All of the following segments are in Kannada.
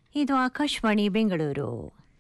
ಇದು ಆಕಾಶವಾಣಿ ಬೆಂಗಳೂರು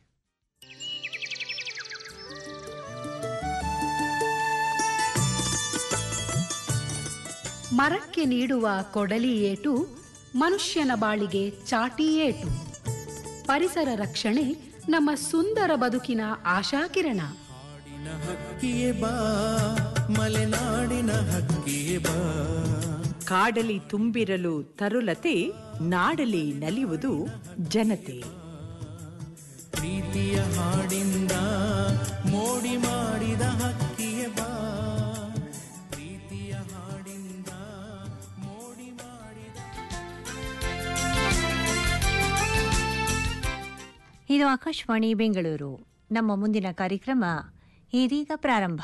ಮರಕ್ಕೆ ನೀಡುವ ಕೊಡಲಿ ಏಟು ಮನುಷ್ಯನ ಬಾಳಿಗೆ ಚಾಟಿ ಏಟು ಪರಿಸರ ರಕ್ಷಣೆ ನಮ್ಮ ಸುಂದರ ಬದುಕಿನ ಆಶಾಕಿರಣ ಹಾಡಿನ ಹಕ್ಕಿಯೇ ಬಾ ಮಲೆನಾಡಿನ ಹಕ್ಕಿಯೇ ಬಾ ಕಾಡಲಿ ತುಂಬಿರಲು ತರುಲತೆ ನಾಡಲಿ ನಲಿಯುವುದು ಜನತೆ ಪ್ರೀತಿಯ ಹಾಡಿಂದ ಮೋಡಿ ಮಾಡಿದ ಹಕ್ಕಿಯೇ ಬಾ ಪ್ರೀತಿಯ ಹಾಡಿಂದ ಮೋಡಿ ಮಾಡಿದ ಇದು ಆಕಾಶವಾಣಿ ಬೆಂಗಳೂರು ನಮ್ಮ ಮುಂದಿನ ಕಾರ್ಯಕ್ರಮ ಇದೀಗ ಪ್ರಾರಂಭ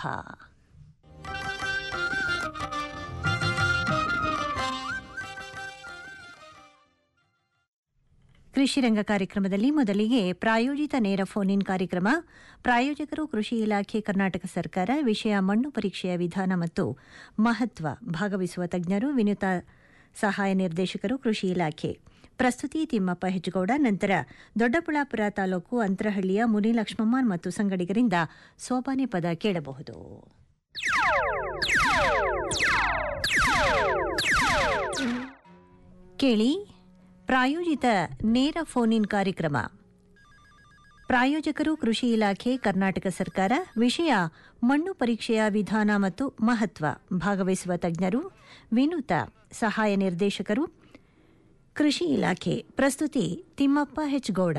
ಕೃಷಿ ರಂಗ ಕಾರ್ಯಕ್ರಮದಲ್ಲಿ ಮೊದಲಿಗೆ ಪ್ರಾಯೋಜಿತ ನೇರ ಫೋನ್ ಇನ್ ಕಾರ್ಯಕ್ರಮ ಪ್ರಾಯೋಜಕರು ಕೃಷಿ ಇಲಾಖೆ ಕರ್ನಾಟಕ ಸರ್ಕಾರ ವಿಷಯ ಮಣ್ಣು ಪರೀಕ್ಷೆಯ ವಿಧಾನ ಮತ್ತು ಮಹತ್ವ ಭಾಗವಹಿಸುವ ತಜ್ಞರು ವಿನುತ ಸಹಾಯ ನಿರ್ದೇಶಕರು ಕೃಷಿ ಇಲಾಖೆ ಪ್ರಸ್ತುತಿ ತಿಮ್ಮಪ್ಪ ಹೆಜ್ಗೌಡ ನಂತರ ದೊಡ್ಡಬಳ್ಳಾಪುರ ತಾಲೂಕು ಅಂತರಹಳ್ಳಿಯ ಮುನಿ ಲಕ್ಷ್ಮಮ್ಮನ್ ಮತ್ತು ಸಂಗಡಿಗರಿಂದ ಸೋಪಾನೆ ಪದ ಕೇಳಬಹುದು ಕೇಳಿ ಪ್ರಾಯೋಜಿತ ನೇರ ಫೋನ್ ಇನ್ ಕಾರ್ಯಕ್ರಮ ಪ್ರಾಯೋಜಕರು ಕೃಷಿ ಇಲಾಖೆ ಕರ್ನಾಟಕ ಸರ್ಕಾರ ವಿಷಯ ಮಣ್ಣು ಪರೀಕ್ಷೆಯ ವಿಧಾನ ಮತ್ತು ಮಹತ್ವ ಭಾಗವಹಿಸುವ ತಜ್ಞರು ವಿನೂತ ಸಹಾಯ ನಿರ್ದೇಶಕರು ಕೃಷಿ ಇಲಾಖೆ ಪ್ರಸ್ತುತಿ ತಿಮ್ಮಪ್ಪ ಹೆಚ್ಗೌಡ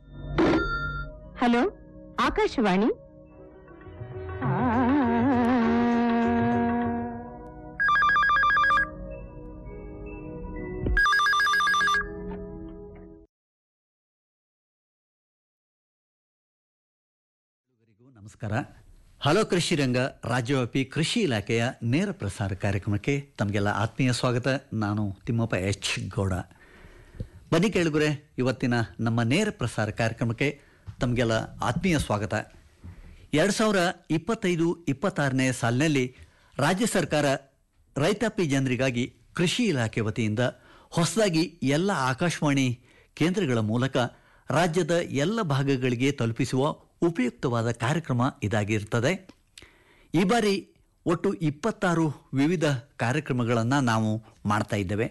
ಹಲೋ ಆಕಾಶವಾಣಿ ಎಲ್ಲರಿಗೂ ನಮಸ್ಕಾರ ಹಲೋ ಕೃಷಿ ರಂಗ ರಾಜ್ಯವ್ಯಾಪಿ ಕೃಷಿ ಇಲಾಖೆಯ ನೇರ ಪ್ರಸಾರ ಕಾರ್ಯಕ್ರಮಕ್ಕೆ ತಮಗೆಲ್ಲ ಆತ್ಮೀಯ ಸ್ವಾಗತ ನಾನು ತಿಮ್ಮಪ್ಪ ಎಚ್ ಗೌಡ ಬನ್ನಿ ಕೇಳುಗರೆ ಇವತ್ತಿನ ನಮ್ಮ ನೇರ ಪ್ರಸಾರ ಕಾರ್ಯಕ್ರಮಕ್ಕೆ ತಮಗೆಲ್ಲ ಆತ್ಮೀಯ ಸ್ವಾಗತ ಎರಡು ಸಾವಿರ ಇಪ್ಪತ್ತೈದು ಇಪ್ಪತ್ತಾರನೇ ಸಾಲಿನಲ್ಲಿ ರಾಜ್ಯ ಸರ್ಕಾರ ರೈತಾಪಿ ಜನರಿಗಾಗಿ ಕೃಷಿ ಇಲಾಖೆ ವತಿಯಿಂದ ಹೊಸದಾಗಿ ಎಲ್ಲ ಆಕಾಶವಾಣಿ ಕೇಂದ್ರಗಳ ಮೂಲಕ ರಾಜ್ಯದ ಎಲ್ಲ ಭಾಗಗಳಿಗೆ ತಲುಪಿಸುವ ಉಪಯುಕ್ತವಾದ ಕಾರ್ಯಕ್ರಮ ಇದಾಗಿರ್ತದೆ ಈ ಬಾರಿ ಒಟ್ಟು ಇಪ್ಪತ್ತಾರು ವಿವಿಧ ಕಾರ್ಯಕ್ರಮಗಳನ್ನು ನಾವು ಮಾಡ್ತಾ ಇದ್ದೇವೆ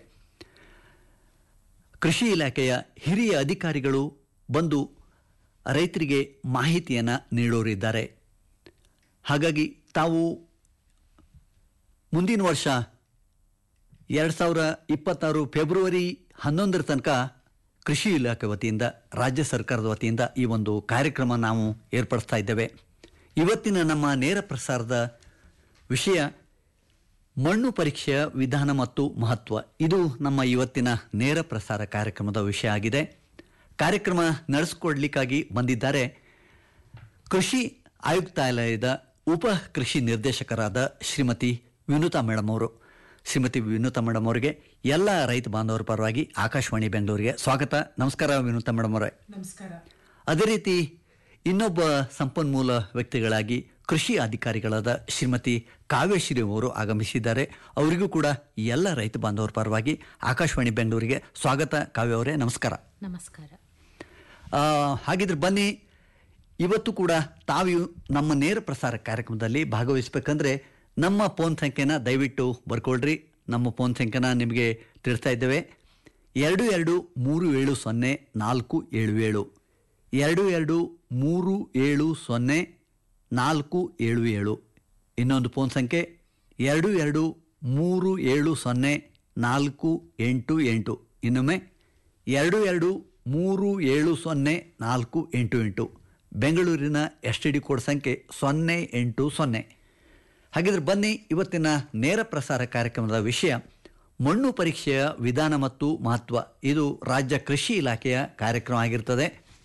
ಕೃಷಿ ಇಲಾಖೆಯ ಹಿರಿಯ ಅಧಿಕಾರಿಗಳು ಬಂದು ರೈತರಿಗೆ ಮಾಹಿತಿಯನ್ನು ನೀಡೋರಿದ್ದಾರೆ ಹಾಗಾಗಿ ತಾವು ಮುಂದಿನ ವರ್ಷ ಎರಡು ಸಾವಿರ ಇಪ್ಪತ್ತಾರು ಫೆಬ್ರವರಿ ಹನ್ನೊಂದರ ತನಕ ಕೃಷಿ ಇಲಾಖೆ ವತಿಯಿಂದ ರಾಜ್ಯ ಸರ್ಕಾರದ ವತಿಯಿಂದ ಈ ಒಂದು ಕಾರ್ಯಕ್ರಮ ನಾವು ಏರ್ಪಡಿಸ್ತಾ ಇದ್ದೇವೆ ಇವತ್ತಿನ ನಮ್ಮ ನೇರ ಪ್ರಸಾರದ ವಿಷಯ ಮಣ್ಣು ಪರೀಕ್ಷೆಯ ವಿಧಾನ ಮತ್ತು ಮಹತ್ವ ಇದು ನಮ್ಮ ಇವತ್ತಿನ ನೇರ ಪ್ರಸಾರ ಕಾರ್ಯಕ್ರಮದ ವಿಷಯ ಆಗಿದೆ ಕಾರ್ಯಕ್ರಮ ನಡೆಸಿಕೊಡ್ಲಿಕ್ಕಾಗಿ ಬಂದಿದ್ದಾರೆ ಕೃಷಿ ಆಯುಕ್ತಾಲಯದ ಉಪ ಕೃಷಿ ನಿರ್ದೇಶಕರಾದ ಶ್ರೀಮತಿ ವಿನುತಾ ಮೇಡಮ್ ಅವರು ಶ್ರೀಮತಿ ವಿನುತಾ ಮೇಡಮ್ ಅವರಿಗೆ ಎಲ್ಲ ರೈತ ಬಾಂಧವರ ಪರವಾಗಿ ಆಕಾಶವಾಣಿ ಬೆಂಗಳೂರಿಗೆ ಸ್ವಾಗತ ನಮಸ್ಕಾರ ವಿನುತಾ ಮೇಡಮ್ ಅವರೇ ನಮಸ್ಕಾರ ಅದೇ ರೀತಿ ಇನ್ನೊಬ್ಬ ಸಂಪನ್ಮೂಲ ವ್ಯಕ್ತಿಗಳಾಗಿ ಕೃಷಿ ಅಧಿಕಾರಿಗಳಾದ ಶ್ರೀಮತಿ ಕಾವ್ಯಶ್ರೀ ಅವರು ಆಗಮಿಸಿದ್ದಾರೆ ಅವರಿಗೂ ಕೂಡ ಎಲ್ಲ ರೈತ ಬಾಂಧವರ ಪರವಾಗಿ ಆಕಾಶವಾಣಿ ಬೆಂಗಳೂರಿಗೆ ಸ್ವಾಗತ ಕಾವ್ಯ ಅವರೇ ನಮಸ್ಕಾರ ನಮಸ್ಕಾರ ಆ, ಹಾಗಿದ್ರೆ ಬನ್ನಿ ಇವತ್ತು ಕೂಡ ತಾವು ನಮ್ಮ ನೇರ ಪ್ರಸಾರ ಕಾರ್ಯಕ್ರಮದಲ್ಲಿ ಭಾಗವಹಿಸಬೇಕಂದ್ರೆ ನಮ್ಮ ಫೋನ್ ಸಂಖ್ಯೆನ ದಯವಿಟ್ಟು ಬರ್ಕೊಳ್ರಿ ನಮ್ಮ ಫೋನ್ ಸಂಖ್ಯೆನ ನಿಮಗೆ ತಿಳಿಸ್ತಾ ಇದ್ದೇವೆ ಎರಡು ಎರಡು ಮೂರು ಏಳು ಸೊನ್ನೆ ನಾಲ್ಕು ಏಳು ಏಳು ಎರಡು ಎರಡು ಮೂರು ಏಳು ಸೊನ್ನೆ ನಾಲ್ಕು ಏಳು ಏಳು ಇನ್ನೊಂದು ಫೋನ್ ಸಂಖ್ಯೆ ಎರಡು ಎರಡು ಮೂರು ಏಳು ಸೊನ್ನೆ ನಾಲ್ಕು ಎಂಟು ಎಂಟು ಇನ್ನೊಮ್ಮೆ ಎರಡು ಎರಡು ಮೂರು ಏಳು ಸೊನ್ನೆ ನಾಲ್ಕು ಎಂಟು ಎಂಟು ಬೆಂಗಳೂರಿನ ಎಸ್ ಟಿ ಡಿ ಕೋಡ್ ಸಂಖ್ಯೆ ಸೊನ್ನೆ ಎಂಟು ಸೊನ್ನೆ ಹಾಗಿದ್ರೆ ಬನ್ನಿ ಇವತ್ತಿನ ನೇರ ಪ್ರಸಾರ ಕಾರ್ಯಕ್ರಮದ ವಿಷಯ ಮಣ್ಣು ಪರೀಕ್ಷೆಯ ವಿಧಾನ ಮತ್ತು ಮಹತ್ವ ಇದು ರಾಜ್ಯ ಕೃಷಿ ಇಲಾಖೆಯ ಕಾರ್ಯಕ್ರಮ ಆಗಿರ್ತದೆ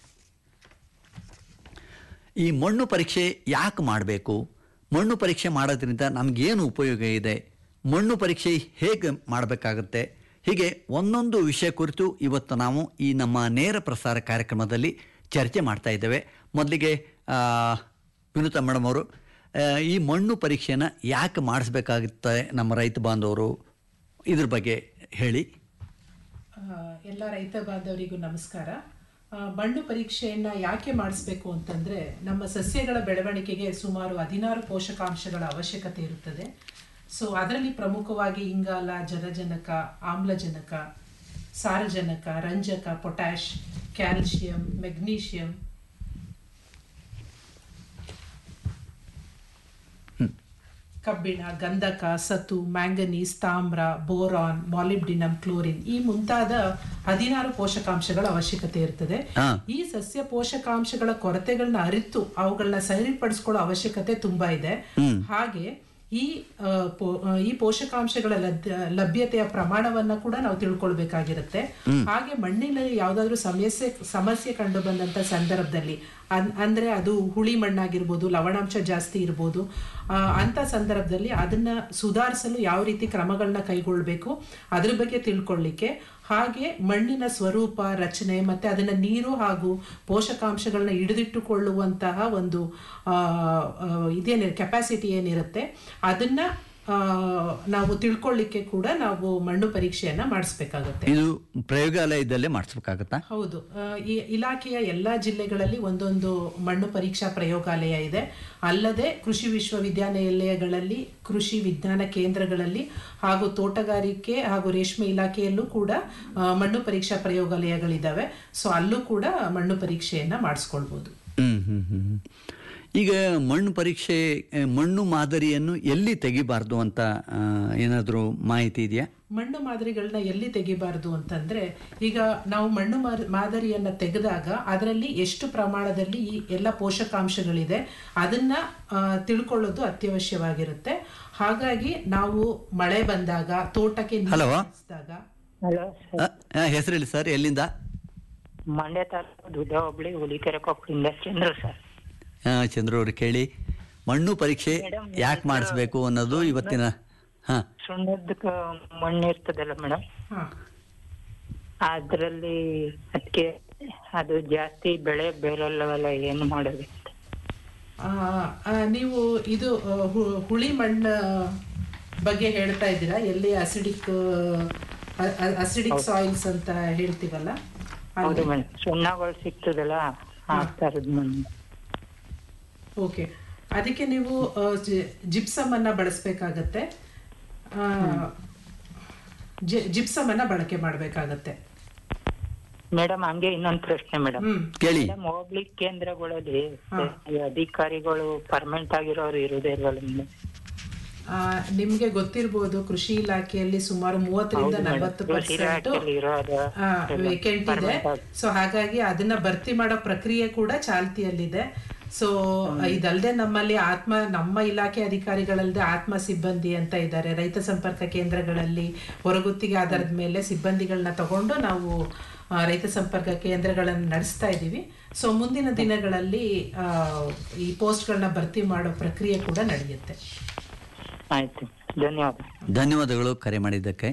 ಈ ಮಣ್ಣು ಪರೀಕ್ಷೆ ಯಾಕೆ ಮಾಡಬೇಕು ಮಣ್ಣು ಪರೀಕ್ಷೆ ಮಾಡೋದ್ರಿಂದ ನಮಗೇನು ಉಪಯೋಗ ಇದೆ ಮಣ್ಣು ಪರೀಕ್ಷೆ ಹೇಗೆ ಮಾಡಬೇಕಾಗುತ್ತೆ ಹೀಗೆ ಒಂದೊಂದು ವಿಷಯ ಕುರಿತು ಇವತ್ತು ನಾವು ಈ ನಮ್ಮ ನೇರ ಪ್ರಸಾರ ಕಾರ್ಯಕ್ರಮದಲ್ಲಿ ಚರ್ಚೆ ಮಾಡ್ತಾ ಇದ್ದೇವೆ ಮೊದಲಿಗೆ ಆ, ವಿನುತಾ ಮೇಡಮ್ ಅವರು ಆ, ಈ ಮಣ್ಣು ಪರೀಕ್ಷೆನ ಯಾಕೆ ಮಾಡಿಸ್ಬೇಕಾಗುತ್ತೆ ನಮ್ಮ ರೈತ ಬಾಂಧವರು ಇದ್ರ ಬಗ್ಗೆ ಹೇಳಿ ಆ, ಎಲ್ಲ ರೈತ ಬಾಂಧವರಿಗೂ ನಮಸ್ಕಾರ ಆ, ಮಣ್ಣು ಪರೀಕ್ಷೆಯನ್ನ ಯಾಕೆ ಮಾಡಿಸ್ಬೇಕು ಅಂತಂದ್ರೆ ನಮ್ಮ ಸಸ್ಯಗಳ ಬೆಳವಣಿಗೆಗೆ ಸುಮಾರು ಹದಿನಾರು ಪೋಷಕಾಂಶಗಳ ಅವಶ್ಯಕತೆ ಇರುತ್ತದೆ ಸೊ ಅದರಲ್ಲಿ ಪ್ರಮುಖವಾಗಿ ಇಂಗಾಲ ಜಲಜನಕ ಆಮ್ಲಜನಕ ಸಾರಜನಕ ರಂಜಕ ಪೊಟ್ಯಾಷ್ ಕ್ಯಾಲ್ಶಿಯಂ ಮೆಗ್ನೀಷಿಯಂ ಕಬ್ಬಿಣ ಗಂಧಕ ಸತು ಮ್ಯಾಂಗನೀಸ್ ತಾಮ್ರ ಬೋರಾನ್ ಮಾಲಿಬ್ಡಿನಮ್ ಕ್ಲೋರಿನ್ ಈ ಮುಂತಾದ ಹದಿನಾರು ಪೋಷಕಾಂಶಗಳ ಅವಶ್ಯಕತೆ ಇರ್ತದೆ ಹಾ. ಈ ಸಸ್ಯ ಪೋಷಕಾಂಶಗಳ ಕೊರತೆಗಳನ್ನ ಅರಿತು ಅವುಗಳನ್ನ ಸರಿಪಡಿಸ್ಕೊಳ್ಳೋ ಅವಶ್ಯಕತೆ ತುಂಬಾ ಇದೆ ಹಾಗೆ ಈ ಆ, ಪೋ- ಆ, ಈ ಪೋಷಕಾಂಶಗಳ ಲಭ್ಯ- ಲಭ್ಯತೆಯ ಪ್ರಮಾಣವನ್ನ ಕೂಡ ನಾವು ತಿಳ್ಕೊಳ್ಬೇಕಾಗಿರುತ್ತೆ ಹಾಗೆ ಮಣ್ಣಿನಲ್ಲಿ ಯಾವ್ದಾದ್ರು ಸಮಸ್ಯೆ ಸಮಸ್ಯೆ ಕಂಡು ಬಂದಂತ ಸಂದರ್ಭದಲ್ಲಿ ಅನ್- ಅಂದ್ರೆ ಅದು ಹುಳಿ ಮಣ್ಣಾಗಿರ್ಬೋದು ಲವಣಾಂಶ ಜಾಸ್ತಿ ಇರ್ಬೋದು ಆ, ಅಂತ ಸಂದರ್ಭದಲ್ಲಿ ಅದನ್ನ ಸುಧಾರಿಸಲು ಯಾವ ರೀತಿ ಕ್ರಮಗಳನ್ನ ಕೈಗೊಳ್ಬೇಕು ಅದ್ರ ಬಗ್ಗೆ ತಿಳ್ಕೊಳ್ಳಿಕ್ಕೆ ಹಾಗೆ ಮಣ್ಣಿನ ಸ್ವರೂಪ ರಚನೆ ಮತ್ತೆ ಅದನ್ನ ನೀರು ಹಾಗೂ ಪೋಷಕಾಂಶಗಳನ್ನ ಹಿಡಿದಿಟ್ಟುಕೊಳ್ಳುವಂತಹ ಒಂದು ಆ, ಆ, ಇದೇನಿದೆ ಕೆಪಾಸಿಟಿ ಏನಿರುತ್ತೆ ಅದನ್ನ ಆ, ನಾವು ತಿಳ್ಕೊಳ್ಳಿಕ್ಕೆ ಕೂಡ ನಾವು ಮಣ್ಣು ಪರೀಕ್ಷೆಯನ್ನ ಮಾಡಿಸ್ಬೇಕಾಗತ್ತೆ ಇದು ಪ್ರಯೋಗಾಲಯದಲ್ಲೇ ಮಾಡಿಸ್ಬೇಕಾಗತ್ತಾ ಹೌದು ಆ, ಈ ಇಲಾಖೆಯ ಎಲ್ಲಾ ಜಿಲ್ಲೆಗಳಲ್ಲಿ ಒಂದೊಂದು ಮಣ್ಣು ಪರೀಕ್ಷಾ ಪ್ರಯೋಗಾಲಯ ಇದೆ ಅಲ್ಲದೆ ಕೃಷಿ ವಿಶ್ವವಿದ್ಯಾನಿಲಯಗಳಲ್ಲಿ ಕೃಷಿ ವಿಜ್ಞಾನ ಕೇಂದ್ರಗಳಲ್ಲಿ ಹಾಗೂ ತೋಟಗಾರಿಕೆ ಹಾಗೂ ರೇಷ್ಮೆ ಇಲಾಖೆಯಲ್ಲೂ ಕೂಡ ಆ, ಮಣ್ಣು ಪರೀಕ್ಷಾ ಪ್ರಯೋಗಾಲಯಗಳಿದ್ದಾವೆ ಸೊ ಅಲ್ಲೂ ಕೂಡ ಮಣ್ಣು ಪರೀಕ್ಷೆಯನ್ನ ಮಾಡಿಸ್ಕೊಳ್ಬೋದು ಹ್ಮ್ ಹ್ಮ್ ಹ್ಮ್ ಹ್ಮ್. ಈಗ ಮಣ್ಣು ಪರೀಕ್ಷೆ ಆ, ಮಣ್ಣು ಮಾದರಿಯನ್ನು ಎಲ್ಲಿ ತೆಗಿಬಾರ್ದು ಅಂತ ಆ, ಏನಾದರೂ ಮಾಹಿತಿ ಇದೆಯಾ ಮಣ್ಣು ಮಾದರಿಗಳನ್ನ ಎಲ್ಲಿ ತೆಗಿಬಾರ್ದು ಅಂತಂದ್ರೆ ಈಗ ನಾವು ಮಣ್ಣು ಮಾರ್- ಮಾದರಿಯನ್ನ ತೆಗೆದಾಗ ಅದರಲ್ಲಿ ಎಷ್ಟು ಪ್ರಮಾಣದಲ್ಲಿ ಈ ಎಲ್ಲ ಪೋಷಕಾಂಶಗಳಿದೆ ಅದನ್ನ ಆ, ತಿಳ್ಕೊಳ್ಳೋದು ಅತ್ಯವಶ್ಯವಾಗಿರುತ್ತೆ ಹಾಗಾಗಿ ನಾವು ಮಳೆ ಬಂದಾಗ ತೋಟಕ್ಕೆ ನೀರು ಹಲೋ. ಹಾಯಿಸಿದಾಗ ಹಲೋ ಸರ್ ಹೆಸರು ಹೇಳಿ ಸರ್ ಎಲ್ಲಿಂದ ಮಂಡ್ಯ ತಾಲೂಕು ದುಡ್ಡ ಹೋಬಳಿ ಹುಲಿಕೆರೆ ಕೊಪ್ಪಳಿಂದ ಚಂದ್ರು ಸರ್ ಆ, ಚಂದ್ರು ಅವ್ರು ಕೇಳಿ ಮಣ್ಣು ಪರೀಕ್ಷೆ ಯಾಕೆ ಮಾಡಿಸ್ಬೇಕು ಅನ್ನೋದು ಇವತ್ತಿನ ಹಾ ಸುಣ್ಣದ ಮಣ್ಣು ಇರ್ತದಲ್ಲ ಮೇಡಮ್ ಹಾ ಅದ್ರಲ್ಲಿ ಅದಕ್ಕೆ ಅದು ಜಾಸ್ತಿ ಬೆಳೆ ಬೇರಲ್ಲವಲ್ಲ ಏನು ಮಾಡೋದು ಆ, ಆ, ನೀವು ಇದು ಆ, ಹು- ಹುಳಿ ಮಣ್ಣು ಬಗ್ಗೆ ಹೇಳ್ತಾ ಇದ್ದೀರಾ ಎಲ್ಲಿ ಅಸಿಡಿಕ್ ಅಸಿಡಿಕ್ ಸಾಯಿಲ್ಸ್ ಅಂತ ಹೇಳ್ತೀವಲ್ಲ ಹೌದು ಅಲ್ಲಿ ಮೇಡಮ್ ಸುಣ್ಣಗಳು ಸಿಗ್ತದಲ್ಲ ಆ ತರದ್ ಮಣ್ಣು ಓಕೆ ಅದಕ್ಕೆ ನೀವು ಜಿಪ್ಸಮ್ ಅನ್ನ ಬಳಸಬೇಕಾಗತ್ತೆ ಜಿಪ್ಸಮ್ ಅನ್ನ ಬಳಕೆ ಮಾಡಬೇಕಾಗತ್ತೆ ಮೇಡಮ್ ಹಂಗೆ ಇನ್ನೊಂದ್ ಪ್ರಶ್ನೆ ಮೇಡಮ್ ಹ್ಮ್ ಕೇಳಿ ಮೇಡಮ್ ಹೋಗ್ಲಿ ಕೇಂದ್ರಗಳಲ್ಲಿ ಈ ಅಧಿಕಾರಿಗಳು ಪರ್ಮನೆಂಟ್ ಆಗಿರೋರು ಇರುದೇ ಇಲ್ವಲ್ಲ ಮೇಡಮ್ ಆ, ನಿಮ್ಗೆ ಗೊತ್ತಿರ್ಬೋದು ಕೃಷಿ ಇಲಾಖೆಯಲ್ಲಿ ಸುಮಾರು ಮೂವತ್ತರಿಂದ ಹೌದು ನಲವತ್ತು ಮೇಡಮ್ ಕೃಷಿ ಪರ್ಸೆಂಟ್ ಇಲಾಖೆಯಲ್ಲಿ ಇರೋದು ವೇಕೆಂಟ್ ಇದೆ permanent ಆಗಿ. ಸೊ ಹಾಗಾಗಿ ಅದನ್ನ ಭರ್ತಿ ಮಾಡೋ ಪ್ರಕ್ರಿಯೆ ಕೂಡ ಚಾಲ್ತಿಯಲ್ಲಿದೆ ಸೊ ಇದಲ್ಲದೆ ನಮ್ಮಲ್ಲಿ ಆತ್ಮ ನಮ್ಮ ಇಲಾಖೆ ಅಧಿಕಾರಿಗಳಲ್ಲದೆ ಆತ್ಮ ಸಿಬ್ಬಂದಿ ಅಂತ ಇದ್ದಾರೆ ರೈತ ಸಂಪರ್ಕ ಕೇಂದ್ರಗಳಲ್ಲಿ ಹೊರಗುತ್ತಿಗೆ ಆಧಾರದ ಮೇಲೆ ಸಿಬ್ಬಂದಿಗಳನ್ನ ತಗೊಂಡು ನಾವು ಆ, ರೈತ ಸಂಪರ್ಕ ಕೇಂದ್ರಗಳನ್ನು ನಡೆಸ್ತಾ ಇದ್ದೀವಿ ಸೊ ಮುಂದಿನ ದಿನಗಳಲ್ಲಿ ಆ, ಈ ಪೋಸ್ಟ್ಗಳನ್ನ ಭರ್ತಿ ಮಾಡೋ ಪ್ರಕ್ರಿಯೆ ಕೂಡ ನಡೆಯುತ್ತೆ ಆಯ್ತು ಧನ್ಯವಾದ ಧನ್ಯವಾದಗಳು ಕರೆ ಮಾಡಿದ್ದಕ್ಕೆ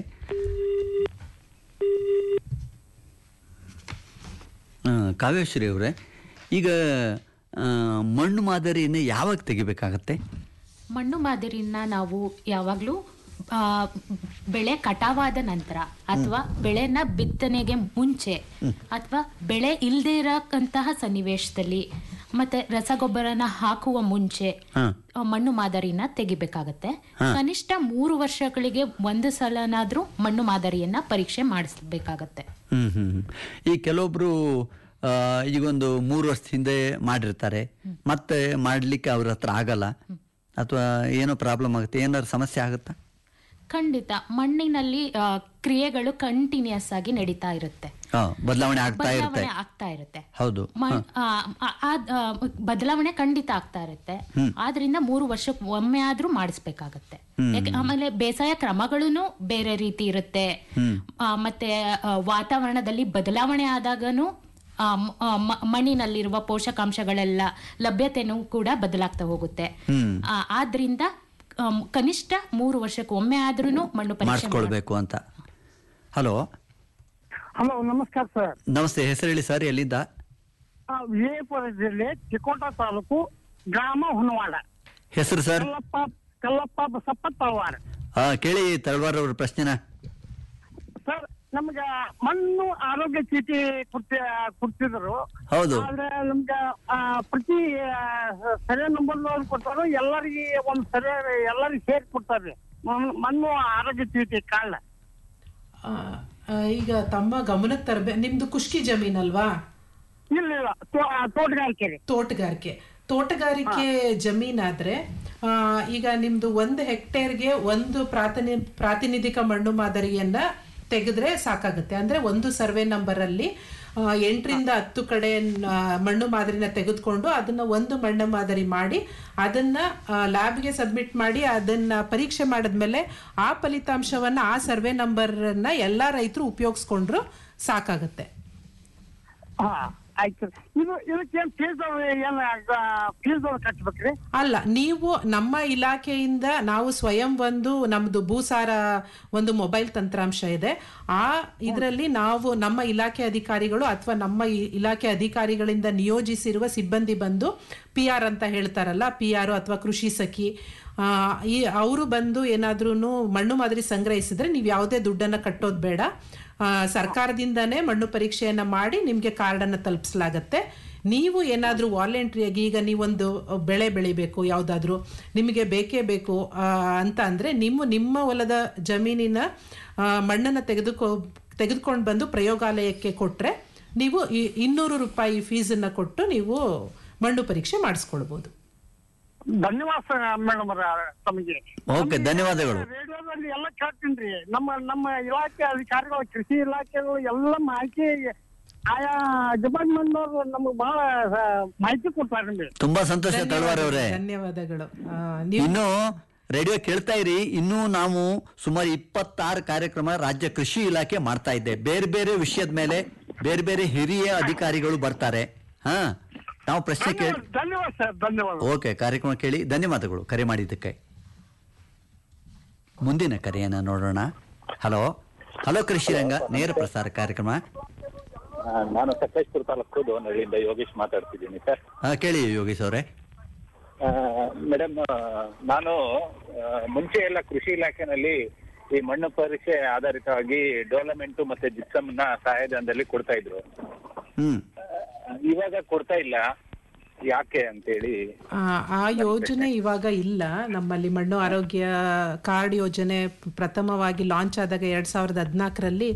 ಆ, ಕಾವ್ಯಶ್ರೀ ಅವರೇ ಈಗ ಆ, ಮಣ್ಣು ಮಾದರಿಯನ್ನು ಯಾವಾಗ ತೆಗಿಬೇಕಾಗತ್ತೆ ಮಣ್ಣು ಮಾದರಿನ ನಾವು ಯಾವಾಗಲೂ ಬೆಳೆ ಕಟಾವಾದ ನಂತರ ಅಥವಾ ಬೆಳೆನ ಬಿತ್ತನೆಗೆ ಮುಂಚೆ ಅಥವಾ ಬೆಳೆ ಇಲ್ಲದೆ ಇರಕ್ಕಂತಹ ಸನ್ನಿವೇಶದಲ್ಲಿ ಮತ್ತೆ ರಸಗೊಬ್ಬರನ ಹಾಕುವ ಮುಂಚೆ ಹಾ. ಆ, ಮಣ್ಣು ಮಾದರಿನ ತೆಗಿಬೇಕಾಗತ್ತೆ ಕನಿಷ್ಠ ಮೂರು ವರ್ಷಗಳಿಗೆ ಒಂದು ಸಲನಾದ್ರೂ ಮಣ್ಣು ಮಾದರಿಯನ್ನ ಪರೀಕ್ಷೆ ಮಾಡಿಸ್ಬೇಕಾಗತ್ತೆ ಹ್ಮ್ ಹ್ಮ್ ಹ್ಮ್. ಈ ಕೆಲವೊಬ್ರು ಆ, ಈಗೊಂದು ಮೂರು ವರ್ಷದ ಹಿಂದೆ ಮಾಡಿರ್ತಾರೆ ಮತ್ತೆ ಮಾಡ್ಲಿಕ್ಕೆ ಅವ್ರ ಹತ್ರ ಆಗಲ್ಲ ಅಥವಾ ಏನೋ ಪ್ರಾಬ್ಲಮ್ ಆಗುತ್ತೆ ಏನಾದ್ರು ಸಮಸ್ಯೆ ಆಗುತ್ತಾ ಖಂಡಿತ ಮಣ್ಣಿನಲ್ಲಿ ಆ, ಕ್ರಿಯೆಗಳು ಕಂಟಿನ್ಯೂಸ್ ಆಗಿ ನಡೀತಾ ಇರುತ್ತೆ ಹಾ, ಬದಲಾವಣೆ ಆಗ್ತಾ ಇರುತ್ತೆ ಬದಲಾವಣೆ ಆಗ್ತಾ ಇರುತ್ತೆ ಹೌದು ಮಣ್- ಆ, ಆ- ಆ- ಆ, ಬದಲಾವಣೆ ಖಂಡಿತ ಆಗ್ತಾ ಇರುತ್ತೆ ಆದ್ರಿಂದ ಮೂರು ವರ್ಷಕ್ಕೆ ಒಮ್ಮೆ ಆದ್ರೂ ಮಾಡಿಸ್ಬೇಕಾಗತ್ತೆ ಯಾಕೆ ಆಮೇಲೆ ಬೇಸಾಯ ಕ್ರಮಗಳೂ ಬೇರೆ ರೀತಿ ಇರುತ್ತೆ ಆ, ಮತ್ತೆ ಆ, ವಾತಾವರಣದಲ್ಲಿ ಬದಲಾವಣೆ ಆದಾಗನು ಆ, ಮ್- ಆ, ಮ- ಮಣ್ಣಿನಲ್ಲಿರುವ ಪೋಷಕಾಂಶಗಳೆಲ್ಲ ಲಭ್ಯತೆನೂ ಕೂಡ ಬದಲಾಗ್ತಾ ಹೋಗುತ್ತೆ ಆ, ಆದ್ರಿಂದ ಆಮ್, ಕನಿಷ್ಠ ಮೂರು ವರ್ಷಕ್ಕೆ ಒಮ್ಮೆ ಆದ್ರೂ ಮಣ್ಣು ಪರೀಕ್ಷೆ ಮಾಡಿಸ್ಕೊಳ್ಬೇಕು ಅಂತ ಹಲೋ ಹಲೋ ನಮಸ್ಕಾರ ಸರ್ ನಮಸ್ತೆ ಹೆಸರು ಹೇಳಿ ಸರ್ ಎಲ್ಲಿಂದ ಆ, ವಿಜಯಪುರ ಜಿಲ್ಲೆ ಚಿಕ್ಕೋಟ ತಾಲೂಕು ಗ್ರಾಮ ಹುನವಾಡ ಹೆಸರು ಸರ್ ಕಲ್ಲಪ್ಪ ಕಲ್ಲಪ್ಪ ಬಸಪ್ಪ ತಳವಾರ ಆ, ಕೇಳಿ ತಳವಾರ್ ಅವ್ರ ಪ್ರಶ್ನೆನ ಸರ್ ನಮ್ಗ ಮಣ್ಣು ಆರೋಗ್ಯ ಚೀಟಿ ಕೊಡ್ತಿ ಕೊಡ್ತಿದ್ರು ಹೌದು ಆದ್ರೆ ನಮ್ಗ ಆ, ಪ್ರತಿ ಸರ್ವೆ ನಂಬರ್ ಕೊಡ್ತಾರ ಎಲ್ಲರಿಗೆ ಒಂದ್ ಸರ್ವೆ ಎಲ್ಲರಿಗೆ ಸೇರಿ ಕೊಡ್ತಾರ್ರಿ ಮಣ್ಣು- ಮಣ್ಣು ಆರೋಗ್ಯ ಚೀಟಿ ಕಾರ್ಡ್ ಆ, ಆ, ಈಗ ತಮ್ಮ ಗಮನಕ್ಕೆ ತರಬೇಕು ನಿಮ್ದು ಕುಷ್ಕಿ ಜಮೀನಲ್ವಾ ಇಲ್ಲ ಇಲ್ಲ ತೋ- ಆ, ತೋಟಗಾರಿಕೆ ರೀ ತೋಟಗಾರಿಕೆ ತೋಟಗಾರಿಕೆ ಜಮೀನಾದ್ರೆ ಆ, ಈಗ ನಿಮ್ದು ಒಂದು ಹೆಕ್ಟೇರ್ಗೆ ಒಂದು ಪ್ರಾತಿನಿ ಪ್ರಾತಿನಿಧಿಕ ಮಣ್ಣು ಮಾದರಿಯನ್ನ ತೆಗೆದ್ರೆ ಸಾಕಾಗುತ್ತೆ ಅಂದ್ರೆ ಒಂದು ಸರ್ವೆ ನಂಬರ್ ಅಲ್ಲಿ ಆ, ಎಂಟರಿಂದ ಹತ್ತು ಕಡೆ ನ- ಮಣ್ಣು ಮಾದರಿನ ತೆಗೆದುಕೊಂಡು ಅದನ್ನ ಒಂದು ಮಣ್ಣು ಮಾದರಿ ಮಾಡಿ ಅದನ್ನ ಲ್ಯಾಬ್ಗೆ ಸಬ್ಮಿಟ್ ಮಾಡಿ ಅದನ್ನ ಪರೀಕ್ಷೆ ಮಾಡಿದ್ಮೇಲೆ ಆ ಫಲಿತಾಂಶವನ್ನ ಆ ಸರ್ವೆ ನಂಬರ್ನ ಎಲ್ಲಾ ರೈತರು ಉಪಯೋಗಿಸ್ಕೊಂಡ್ರು ಸಾಕಾಗುತ್ತೆ ಹಾ ಆಯ್ತು ಇದು ಇದಕ್ಕೇನ್ ಫೀಸ್ ಏನ್ ಫೀಸ್ ಕಟ್ಬೇಕ್ರಿ ಅಲ್ಲ ನೀವು ನಮ್ಮ ಇಲಾಖೆಯಿಂದ ನಾವು ಸ್ವಯಂ ಒಂದು ನಮ್ದು ಭೂಸಾರ ಒಂದು ಮೊಬೈಲ್ ತಂತ್ರಾಂಶ ಇದೆ ಆ ಇದರಲ್ಲಿ ನಾವು ನಮ್ಮ ಇಲಾಖೆ ಅಧಿಕಾರಿಗಳು ಅಥವಾ ನಮ್ಮ ಇ- ಇಲಾಖೆ ಅಧಿಕಾರಿಗಳಿಂದ ನಿಯೋಜಿಸಿರುವ ಸಿಬ್ಬಂದಿ ಬಂದು ಪಿ ಆರ್ ಅಂತ ಹೇಳ್ತಾರಲ್ಲ ಪಿ ಆರ್ ಅಥವಾ ಕೃಷಿ ಸಖಿ ಆ, ಈ ಅವರು ಬಂದು ಏನಾದ್ರೂ ಮಣ್ಣು ಮಾದರಿ ಸಂಗ್ರಹಿಸಿದ್ರೆ ನೀವು ಯಾವುದೇ ದುಡ್ಡನ್ನ ಕಟ್ಟೋದು ಬೇಡ ಆ, ಸರ್ಕಾರದಿಂದನೇ ಮಣ್ಣು ಪರೀಕ್ಷೆಯನ್ನ ಮಾಡಿ ನಿಮಗೆ ಕಾರ್ಡನ್ನು ತಲುಪಿಸಲಾಗತ್ತೆ ನೀವು ಏನಾದರೂ ವಾಲಂಟ್ರಿಯಾಗಿ ಈಗ ನೀವೊಂದು ಬೆಳೆ ಬೆಳಿಬೇಕು ಯಾವುದಾದ್ರೂ ನಿಮಗೆ ಬೇಕೇ ಬೇಕು ಆ, ಅಂತ ಅಂದರೆ ನಿಮ್ಮ ನಿಮ್ಮ ಹೊಲದ ಜಮೀನಿನ ಆ, ಮಣ್ಣನ್ನು ತೆಗೆದುಕೊ ತೆಗೆದುಕೊಂಡು ಬಂದು ಪ್ರಯೋಗಾಲಯಕ್ಕೆ ಕೊಟ್ಟರೆ ನೀವು ಈ ಇನ್ನೂರು ರೂಪಾಯಿ ಫೀಸನ್ನು ಕೊಟ್ಟು ನೀವು ಮಣ್ಣು ಪರೀಕ್ಷೆ ಮಾಡಿಸ್ಕೊಳ್ಬೋದು ಧನ್ಯವಾದ ಮೇಡಮ್ ತಮಗೆ ಓಕೆ ಧನ್ಯವಾದಗಳು ರೇಡಿಯೋದಲ್ಲಿ ಎಲ್ಲ ಕೇಳ್ತೀನಿ ನಮ್ಮ ನಮ್ಮ ಇಲಾಖೆ ಅಧಿಕಾರಿಗಳು ಕೃಷಿ ಇಲಾಖೆಗಳು ಎಲ್ಲ ಮಾಹಿತಿ ಆಯಾ ಡಿಪಾರ್ಟ್ಮೆಂಟ್ ನಮ್ಗೆ ಬಹಳ ಆ, ಮಾಹಿತಿ ಕೊಡ್ತಾರೆ ತುಂಬಾ ಸಂತೋಷ ತಳವಾರ ಅವರೇ ಧನ್ಯವಾದಗಳು ಆ, ನೀವು ಇನ್ನು ರೇಡಿಯೋ ಕೇಳ್ತಾ ಇರಿ ಇನ್ನೂ ನಾವು ಸುಮಾರು ಇಪ್ಪತ್ತಾರು ಕಾರ್ಯಕ್ರಮ ರಾಜ್ಯ ಕೃಷಿ ಇಲಾಖೆ ಮಾಡ್ತಾ ಇದ್ದೆ ಬೇರೆ ಬೇರೆ ವಿಷಯದ ಮೇಲೆ ಬೇರೆ ಬೇರೆ ಹಿರಿಯ ಅಧಿಕಾರಿಗಳು ಬರ್ತಾರೆ ಹಾ ನಾವು ಪ್ರಶ್ನೆ ಕೇಳಿ ಧನ್ಯವಾದ ಸರ್ ಧನ್ಯವಾದ ಓಕೆ ಕಾರ್ಯಕ್ರಮ ಕೇಳಿ ಧನ್ಯವಾದಗಳು ಕರೆ ಮಾಡಿದ್ದಕ್ಕೆ ಮುಂದಿನ ಕರೆಯನ್ನ ನೋಡೋಣ ಹಲೋ ಹಲೋ ಕೃಷಿ ರಂಗ ನೇರ ಪ್ರಸಾರ ಕಾರ್ಯಕ್ರಮ ಆ, ನಾನು ಸಕಲೇಶ್ಪುರ ತಾಲೂಕು ದೋನಹಳ್ಳಿಯಿಂದ ಯೋಗೇಶ್ ಮಾತಾಡ್ತಿದ್ದೀನಿ ಸರ್ ಹಾ, ಕೇಳಿ ಯೋಗೇಶ್ ಅವರೇ ಮೇಡಮ್ ನಾನು ಆ, ಮುಂಚೆ ಎಲ್ಲ ಕೃಷಿ ಇಲಾಖೆನಲ್ಲಿ ಈ ಮಣ್ಣು ಪರೀಕ್ಷೆ ಆಧಾರಿತವಾಗಿ ಡೆವಲಪ್ಮೆಂಟ್ ಮತ್ತೆ ಜಿಪ್ಸಮ್ ನ ಸಹಾಯಧನದಲ್ಲಿ ಕೊಡ್ತಾ ಇದ್ರು ಹ್ಮ್ ಆ, ಇವಾಗ ಕೊಡ್ತಾ ಇಲ್ಲ ಯಾಕೆ ಅಂತೇಳಿ ಆ, ಆ ಯೋಜನೆ ಇವಾಗ ಇಲ್ಲ ನಮ್ಮಲ್ಲಿ ಮಣ್ಣು ಆರೋಗ್ಯ ಕಾರ್ಡ್ ಯೋಜನೆ ಪ್ರಥಮವಾಗಿ ಲಾಂಚ್ ಆದಾಗ ಎರಡ್ ಸಾವಿರದ ಹದಿನಾಲ್ಕರಲ್ಲಿ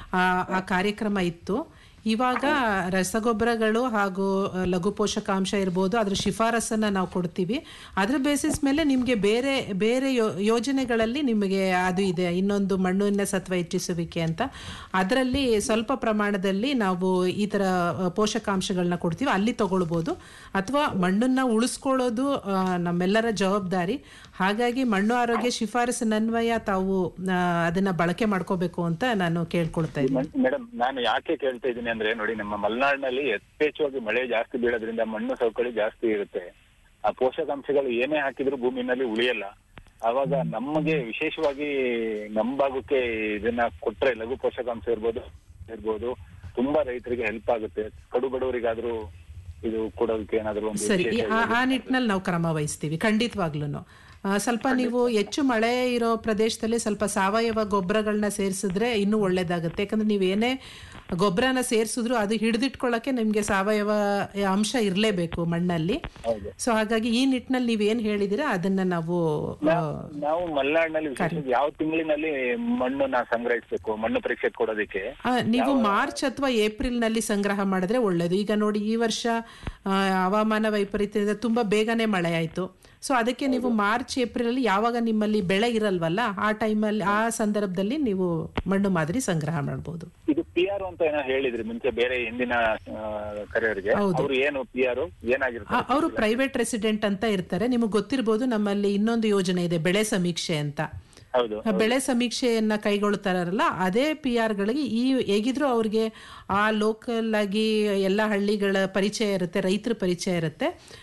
ಆ ಕಾರ್ಯಕ್ರಮ ಇತ್ತು ಇವಾಗ ರಸಗೊಬ್ಬರಗಳು ಹಾಗೂ ಆ, ಲಘು ಪೋಷಕಾಂಶ ಇರ್ಬೋದು ಅದ್ರ ಶಿಫಾರಸನ್ನ ನಾವು ಕೊಡ್ತೀವಿ ಅದ್ರ ಬೇಸಿಸ್ ಮೇಲೆ ನಿಮಗೆ ಬೇರೆ ಬೇರೆ ಯೋ- ಯೋಜನೆಗಳಲ್ಲಿ ನಿಮಗೆ ಅದು ಇದೆ ಇನ್ನೊಂದು ಮಣ್ಣಿನ ಸತ್ವ ಹೆಚ್ಚಿಸುವಿಕೆ ಅಂತ ಅದರಲ್ಲಿ ಸ್ವಲ್ಪ ಪ್ರಮಾಣದಲ್ಲಿ ನಾವು ಈ ಥರ ಆ, ಪೋಷಕಾಂಶಗಳನ್ನ ಕೊಡ್ತೀವಿ ಅಲ್ಲಿ ತಗೊಳ್ಬೋದು ಅಥವಾ ಮಣ್ಣನ್ನ ಉಳಿಸ್ಕೊಳ್ಳೋದು ಆ, ನಮ್ಮೆಲ್ಲರ ಜವಾಬ್ದಾರಿ ಹಾಗಾಗಿ ಮಣ್ಣು ಆರೋಗ್ಯ ಶಿಫಾರಸಿನನ್ವಯ ತಾವು ಆ, ಅದನ್ನ ಬಳಕೆ ಮಾಡ್ಕೋಬೇಕು ಅಂತ ನಾನು ಕೇಳ್ಕೊಳ್ತಾ ಇದ್ದೀನಿ ಮೇಡಮ್ ನಾನು ಯಾಕೆ ಕೇಳ್ತಾ ಇದ್ದೀನಿ ಅಂದ್ರೆ ನೋಡಿ ನಮ್ಮ ಮಲೆನಾಡಿನಲ್ಲಿ ಯಥೇಚ್ಛವಾಗಿ ಮಳೆ ಜಾಸ್ತಿ ಬೀಳೋದ್ರಿಂದ ಮಣ್ಣು ಸವಕಳಿ ಜಾಸ್ತಿ ಇರುತ್ತೆ ಆ ಪೋಷಕಾಂಶಗಳು ಏನೇ ಹಾಕಿದ್ರು ಭೂಮಿನಲ್ಲಿ ಉಳಿಯಲ್ಲ ಅವಾಗ ನಮಗೆ ವಿಶೇಷವಾಗಿ ನಮ್ಮ ಭಾಗಕ್ಕೆ ಇದನ್ನ ಕೊಟ್ರೆ ಲಘು ಪೋಷಕಾಂಶ ಇರ್ಬೋದು ಇರ್ಬೋದು ತುಂಬಾ ರೈತರಿಗೆ ಹೆಲ್ಪ್ ಆಗುತ್ತೆ ಕಡು ಬಡವರಿಗಾದ್ರೂ ಇದು ಕೊಡೋದಕ್ಕೆ ಏನಾದ್ರು ಒಂದು ಸರಿ ವಿಶೇಷ ಆ- ಆ ನಿಟ್ಟಿನಲ್ಲಿ ನಾವು ಕ್ರಮ ವಹಿಸ್ತೀವಿ ಖಂಡಿತವಾಗ್ಲೂ ಸ್ವಲ್ಪ ನೀವು ಹೆಚ್ಚು ಮಳೆ ಇರೋ ಪ್ರದೇಶದಲ್ಲಿ ಸ್ವಲ್ಪ ಸಾವಯವ ಗೊಬ್ಬರಗಳನ್ನ ಸೇರಿಸಿದ್ರೆ ಇನ್ನೂ ಒಳ್ಳೇದಾಗುತ್ತೆ ಯಾಕಂದ್ರೆ ನೀವು ಏನೇ ಗೊಬ್ಬರನ ಸೇರಿಸಿದ್ರು ಅದು ಹಿಡಿದಿಟ್ಕೊಳ್ಳೋಕೆ ನಿಮಗೆ ಸಾವಯವ ಅಂಶ ಇರಲೇಬೇಕು ಮಣ್ಣಲ್ಲಿ ಸೊ ಹಾಗಾಗಿ ಈ ನಿಟ್ಟಿನಲ್ಲಿ ನೀವೇನು ಹೇಳಿದಿರಾ ಅದನ್ನ ನಾವು ಆ, ನಾವು ಮಲೆನಾಡಿನಲ್ಲಿ ವಿಶೇಷವಾಗಿ ಯಾವ ತಿಂಗಳಿನಲ್ಲಿ ಮಣ್ಣನ್ನ ಸಂಗ್ರಹಿಸ್ಬೇಕು ಮಣ್ಣು ಪರೀಕ್ಷೆ ಕೊಡೋದಕ್ಕೆ ಆ, ನೀವು ಮಾರ್ಚ್ ಅಥವಾ ಏಪ್ರಿಲ್ ನಲ್ಲಿ ಸಂಗ್ರಹ ಮಾಡಿದ್ರೆ ಒಳ್ಳೇದು ಈಗ ನೋಡಿ ಈ ವರ್ಷ ಆ, ಹವಾಮಾನ ವೈಪರೀತ್ಯದಿಂದ ತುಂಬಾ ಬೇಗನೆ ಮಳೆ ಆಯ್ತು ಸೊ ಅದಕ್ಕೆ ನೀವು ಮಾರ್ಚ್ ಏಪ್ರಿಲ್ ಅಲ್ಲಿ ಯಾವಾಗ ನಿಮ್ಮಲ್ಲಿ ಬೆಳೆ ಇರಲ್ವಲ್ಲ ಆ ಟೈಮಲ್ಲಿ ಆ ಸಂದರ್ಭದಲ್ಲಿ ನೀವು ಮಣ್ಣು ಮಾದರಿ ಸಂಗ್ರಹ ಮಾಡ್ಬೋದು ಇದು ಪಿ ಆರ್ ಅಂತ ಏನೋ ಹೇಳಿದ್ರಿ ಮುಂಚೆ ಬೇರೆ ಹಿಂದಿನ ಆ, ಕರೆಯವರಿಗೆ ಹೌದು. ಅವ್ರು ಏನು ಪಿ ಆರ್ ಏನಾಗಿರ್ತಾರೆ ಅವರು ಪ್ರೈವೇಟ್ ರೆಸಿಡೆಂಟ್ ಅಂತ ಇರ್ತಾರೆ ನಿಮಗೆ ಗೊತ್ತಿರ್ಬೋದು ನಮ್ಮಲ್ಲಿ ಇನ್ನೊಂದು ಯೋಜನೆ ಇದೆ ಬೆಳೆ ಸಮೀಕ್ಷೆ ಅಂತ ಹೌದು ಆ ಬೆಳೆ ಸಮೀಕ್ಷೆಯನ್ನ ಕೈಗೊಳ್ತಾರಲ್ಲ ಅದೇ ಪಿ ಗಳಿಗೆ ಈ ಹೇಗಿದ್ರು ಅವ್ರಿಗೆ ಆ ಲೋಕಲ್ ಆಗಿ ಎಲ್ಲ ಹಳ್ಳಿಗಳ ಪರಿಚಯ ಇರುತ್ತೆ ರೈತರ ಪರಿಚಯ ಇರುತ್ತೆ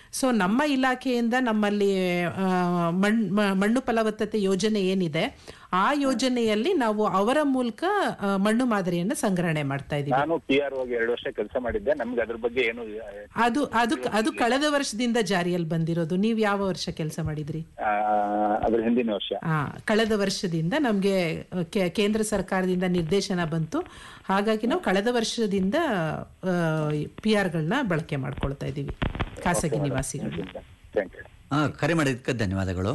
ಸೊ ನಮ್ಮ ಇಲಾಖೆಯಿಂದ ನಮ್ಮಲ್ಲಿ ಆ, ಮಣ್ ಮ- ಮಣ್ಣು ಫಲವತ್ತತೆ ಯೋಜನೆ ಏನಿದೆ ಆ ಯೋಜನೆಯಲ್ಲಿ ನಾವು ಅವರ ಮೂಲಕ ಆ, ಮಣ್ಣು ಮಾದರಿಯನ್ನು ಸಂಗ್ರಹಣೆ ಮಾಡ್ತಾ ಇದ್ದೀವಿ ನಾನು ಪಿ ಆರ್ ಹೋಗಿ ಎರಡು ವರ್ಷ ಕೆಲಸ ಮಾಡಿದ್ದೆ ನಮ್ಗೆ ಅದ್ರ ಬಗ್ಗೆ ಏನು ಅದು ಅದು ಅದು ಕಳೆದ ವರ್ಷದಿಂದ ಜಾರಿಯಲ್ಲಿ ಬಂದಿರೋದು ನೀವು ಯಾವ ವರ್ಷ ಕೆಲಸ ಮಾಡಿದ್ರಿ ಆ, ಅದ್ರ ಹಿಂದಿನ ವರ್ಷ ಆ, ಕಳೆದ ವರ್ಷದಿಂದ ನಮಗೆ ಕೇಂದ್ರ ಸರ್ಕಾರದಿಂದ ನಿರ್ದೇಶನ ಬಂತು ಹಾಗಾಗಿ ನಾವು ಕಳೆದ ವರ್ಷದಿಂದ ಪಿ ಆರ್ಗಳನ್ನ ಬಳಕೆ ಮಾಡ್ಕೊಳ್ತಾ ಇದ್ದೀವಿ ಖಾಸಗಿ ನಿವಾಸಿಗಳು ಥ್ಯಾಂಕ್ ಯು ಆ, ಕರೆ ಮಾಡಿದ್ದಕ್ಕೆ ಧನ್ಯವಾದಗಳು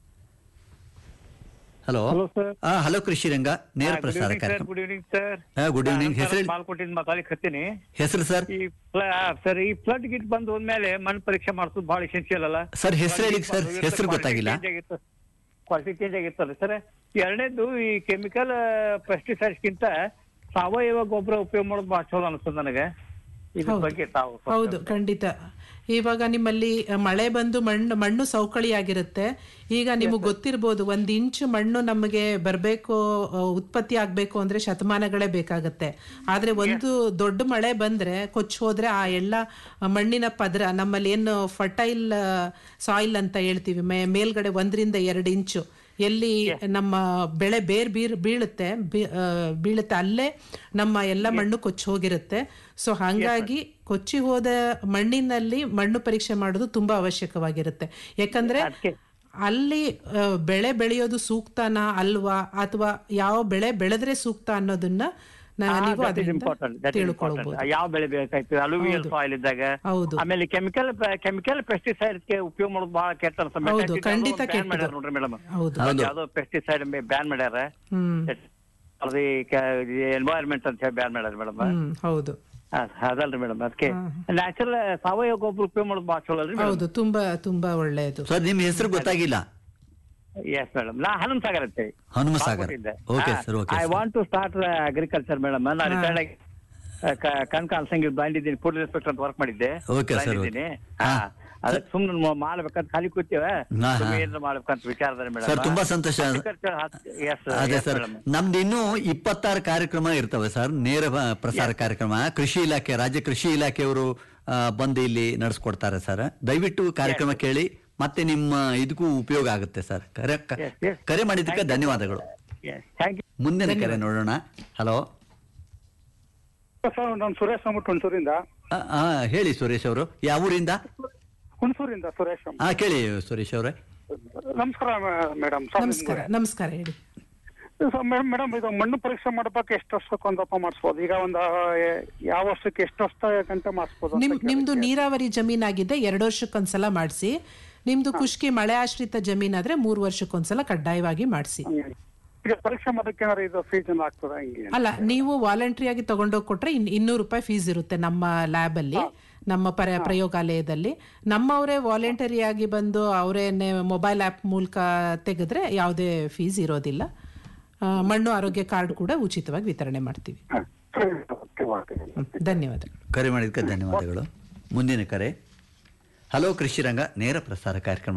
ಹಲೋ Hello, sir. ಹಲೋ ಕೃಷಿ ರಂಗ ನೇರ ಪ್ರಸಾರ ಕಾರ್ಯಕ್ರಮ good evening sir good evening ಹೆಸರು ಮಾಲ್ಕೋಟಿಂದ ಮಾತಾಡ್ಲಿಕ್ಕೆ ಹತ್ತೀನಿ ಹೆಸರು ಸರ್ ಈ ಸರ್ ಈ ಫ್ಲಡ್ ಗಿಟ್ ಬಂದು ಹೋದ್ಮೇಲೆ ಮಣ್ಣು ಪರೀಕ್ಷೆ ಮಾಡಿಸೋದು ಬಹಳ ಎಸೆನ್ಷಿಯಲ್ ಅಲ್ಲ Sir, ಹೆಸ್ರು ಹೇಳಿ sir. ಹೆಸ್ರು ಗೊತ್ತಾಗಿಲ್ಲ. ಕ್ವಾಲಿಟಿ ಚೇಂಜ್ ಆಗಿತ್ತಲ್ಲ ಸರ್ ಎರಡನೇದು ಈ ಕೆಮಿಕಲ್ ಪೆಸ್ಟಿಸೈಡ್ಸ್ಗಿಂತ ಸಾವಯವ ಗೊಬ್ಬರ ಉಪಯೋಗ ಮಾಡೋದು ಬಹಳ ಚಲೋ ಅನಿಸ್ತದೆ ನನಗೆ ಇದ್ರ ಹೌದು. ಬಗ್ಗೆ ತಾವು ಸ್ವಲ್ಪ ಹೌದು ಖಂಡಿತ ಇವಾಗ ನಿಮ್ಮಲ್ಲಿ ಮಳೆ ಬಂದು ಮಣ್ಣು ಮಣ್ಣು ಸವಕಳಿಯಾಗಿರುತ್ತೆ ಈಗ ನಿಮಗೆ ಗೊತ್ತಿರ್ಬೋದು ಒಂದ್ ಇಂಚು ಮಣ್ಣು ನಮಗೆ ಬರಬೇಕು ಉತ್ಪತ್ತಿ ಆಗ್ಬೇಕು ಅಂದ್ರೆ ಶತಮಾನಗಳೇ ಬೇಕಾಗತ್ತೆ ಆದ್ರೆ ಒಂದು ದೊಡ್ಡ ಮಳೆ ಬಂದ್ರೆ ಕೊಚ್ಚಿ ಹೋದ್ರೆ ಆ ಎಲ್ಲ ಮಣ್ಣಿನ ಪದರ ನಮ್ಮಲ್ಲಿ ಏನು ಫರ್ಟೈಲ್ ಸಾಯಿಲ್ ಅಂತ ಹೇಳ್ತೀವಿ ಮೇ ಮೇಲ್ಗಡೆ ಒಂದರಿಂದ ಎರಡು ಇಂಚು ಎಲ್ಲಿ ನಮ್ಮ ಬೆಳೆ ಬೇರ್ ಬೀರ್ ಬೀಳುತ್ತೆ ಬೀ- ಆ, ಬೀಳುತ್ತೆ ಅಲ್ಲೇ ನಮ್ಮ ಎಲ್ಲ ಮಣ್ಣು ಕೊಚ್ಚಿ ಹೋಗಿರುತ್ತೆ ಸೊ ಹಾಗಾಗಿ ಕೊಚ್ಚಿ ಹೋದ ಮಣ್ಣಿನಲ್ಲಿ ಮಣ್ಣು ಪರೀಕ್ಷೆ ಮಾಡೋದು ತುಂಬಾ ಅವಶ್ಯಕವಾಗಿರುತ್ತೆ ಯಾಕಂದ್ರೆ ಅಲ್ಲಿ ಆ, ಬೆಳೆ ಬೆಳೆಯೋದು ಸೂಕ್ತನಾ ಅಲ್ವಾ ಅಥವಾ ಯಾವ ಬೆಳೆ ಬೆಳೆದ್ರೆ ಸೂಕ್ತ ಅನ್ನೋದನ್ನ ನಾ- ನೀವು ಅದರಿಂದ ಇಂಪಾರ್ಟೆಂಟ್ ತಿಳ್ಕೊಳ್ಬಹುದು ಯಾವ ಬೆಳೆ ಬೇಕಾಯ್ತು ಅಲುಮಿನಿಯಲ್ ಸಾಯಿಲ್ ಇದ್ದಾಗ ಹೌದು. ಆಮೇಲೆ ಕೆಮಿಕಲ್ ಕೆಮಿಕಲ್ ಪೆಸ್ಟಿಸೈಡ್ ಉಪಯೋಗ ಮಾಡೋದು ಬಹಳ ಕೆಟ್ಟ ಅನ್ಸುತ್ತೆ. ಹೌದು, ಮೆಟಾಕ್ಸಿಡ್ ಖಂಡಿತ ಅದು ban ಕೆಟ್ಟದು. ಮಾಡ್ಯಾರ ನೋಡ್ರಿ ಮೇಡಮ್ ಹೌದು. ಹೌದು. ಯಾವ್ದೋ ಪೆಸ್ಟಿಸೈಡ್ ಬ್ಯಾನ್ ಮಾಡ್ಯಾರ ಹ್ಮ್ ಅದು ಎನ್ವೈರ್ಮೆಂಟ್ ಅಂತ ಹೇಳಿ ಬ್ಯಾನ್ ಮಾಡ್ಯಾರ ಮೇಡಮ್ ಹ್ಮ್ ಹೌದು ಅದಲ್ರಿ ಮೇಡಮ್ ಅದಕ್ಕೆ ನ್ಯಾಚುರಲ್ ಸಾವಯವ ಗೊಬ್ಬರ ಉಪಯೋಗ ಮಾಡೋದು ಬಹಳ ಚಲೋ ಅಲ್ರಿ ಹೌದು ತುಂಬಾ ತುಂಬಾ ಒಳ್ಳೆಯದು ಸರ್ ನಿಮ್ಮ ಹೆಸರು ಗೊತ್ತಾಗಿಲ್ಲ ಎಸ್ ಮೇಡಮ್ ನಾ ಹನುಮ ಸಾಗರ್ ಅಂತ Hanuma Sagar okay sir okay I want to start agriculture madam ನಾ ರಿಟೈರ್ಡ್ ಆಗಿ ಕನಕ ಅನ್ಸಂಗಿ ಬ್ಲೈಂಡ್ ಇದ್ದೀನಿ ಫುಡ್ ಇನ್ಸ್ಪೆಕ್ಟರ್ ಅಂತ ವರ್ಕ್ ಮಾಡಿದ್ದೆ Okay, sir, Blind okay. ಇದ್ದೀನಿ ಹಾ ಅದಕ್ಕೆ ಸುಮ್ಮನೆ ಮಾಡ್ಬೇಕಂತ ಖಾಲಿ ಕೂತೀವ ಹಾ, ಹಾ. ಏನಾರ ಮಾಡ್ಬೇಕಂತ ವಿಚಾರದಲ್ಲಿ ಮೇಡಮ್ ಸರ್ ತುಂಬಾ ಸಂತೋಷ ಎಸ್ ಅದೇ ಎಸ್ ಸರ್ ಮೇಡಮ್ ನಮ್ದು ಇನ್ನೂ ಇಪ್ಪತ್ತಾರು ಕಾರ್ಯಕ್ರಮ ಇರ್ತವೆ ಸರ್ ನೇರ ಬ- ಪ್ರಸಾರ ಕಾರ್ಯಕ್ರಮ ಕೃಷಿ ಇಲಾಖೆ ರಾಜ್ಯ ಕೃಷಿ ಇಲಾಖೆಯವರು ಆ, ಬಂದು ಇಲ್ಲಿ ನಡೆಸ್ಕೊಡ್ತಾರೆ ಸರ್ ದಯವಿಟ್ಟು ಕಾರ್ಯಕ್ರಮ ಕೇಳಿ ಮತ್ತೆ ನಿಮ್ಮ ಇದಕ್ಕೂ ಉಪಯೋಗ ಆಗುತ್ತೆ ಸರ್ ಕರೆ ಕ- Yes, yes. ಕರೆ ಮಾಡಿದ್ದಕ್ಕೆ ಧನ್ಯವಾದಗಳು ಥ್ಯಾಂಕ್ ಯು ಮುಂದಿನ ಕರೆ ನೋಡೋಣ ಹಲೋ ಸರ್ ನಾನು ಸುರೇಶ್ ಅಂದ್ಬಿಟ್ಟು ಹುಣಸೂರಿಂದ ಹೇಳಿ ಸುರೇಶ್ ಅವರು ಯಾವ ಊರಿಂದ ಹುಣಸೂರಿಂದ ಸುರೇಶ್ ಹಾ ಕೇಳಿ ಸುರೇಶ್ ಅವರೇ ನಮಸ್ಕಾರ ಮೇಡಮ್ ನಮಸ್ಕಾರ ನಮಸ್ಕಾರ ಹೇಳಿ ಮೇಡಮ್ ಇದು ಮಣ್ಣು ಪರೀಕ್ಷೆ ಮಾಡ್ಬೇಕು ಎಷ್ಟು ವರ್ಷಕ್ಕೆ ಒಂದಪ್ಪ ಮಾಡಿಸ್ಬೋದು ಈಗ ಒಂದು ಯಾವ ವರ್ಷಕ್ಕೆ ಎಷ್ಟು ವರ್ಷ ಗಂಟೆ ಮಾಡಿಸ್ಬೋದು ಅಂತ ನಿಮ್ ಕೇಳಿ. ನಿಮ್ದು ನೀರಾವರಿ ಜಮೀನಾಗಿದೆ ಎರಡು ವರ್ಷಕ್ಕೊಂದ್ಸಲ ಮಾಡಿಸಿ ನಿಮ್ದು ಖುಷ್ಕಿ ಮಳೆ ಆಶ್ರಿತ ಜಮೀನಾದ್ರೆ ಮೂರು ವರ್ಷಕ್ಕೊಂದ್ಸಲ ಕಡ್ಡಾಯವಾಗಿ ಮಾಡಿಸಿ ಈಗ ಪರೀಕ್ಷೆ ಮಾಡೋಕೆ ಏನಾದ್ರು ಇದು ಫೀಸ್ ಏನು ಆಗ್ತದ ಹಿಂಗೆ ಅಲ್ಲ ನೀವು ವಾಲಂಟ್ರಿಯಾಗಿ ತಗೊಂಡೋಗಿ ಕೊಟ್ರೆ ಇನ್ ಇನ್ನೂರು ರೂಪಾಯಿ ಫೀಸ್ ಇರುತ್ತೆ ನಮ್ಮ ಲ್ಯಾಬ್ ಅಲ್ಲಿ ನಮ್ಮ ಪರ ಪ್ರಯೋಗಾಲಯದಲ್ಲಿ ನಮ್ಮವರೇ ವಾಲಂಟರಿಯಾಗಿ ಬಂದು ಅವರೇನೆ ಮೊಬೈಲ್ ಆ್ಯಪ್ ಮೂಲಕ ತೆಗೆದ್ರೆ ಯಾವುದೇ ಫೀಸ್ ಇರೋದಿಲ್ಲ ಆ, ಮಣ್ಣು ಆರೋಗ್ಯ ಕಾರ್ಡ್ ಕೂಡ ಉಚಿತವಾಗಿ ವಿತರಣೆ ಮಾಡ್ತೀವಿ ಹ್ಮ್, ಧನ್ಯವಾದ ಕರೆ ಮಾಡಿದ್ದಕ್ಕೆ ಧನ್ಯವಾದಗಳು ಮುಂದಿನ ಕರೆ ಹಲೋ ಕೃಷಿ ರಂಗ ನೇರ ಪ್ರಸಾರ ಕಾರ್ಯಕ್ರಮ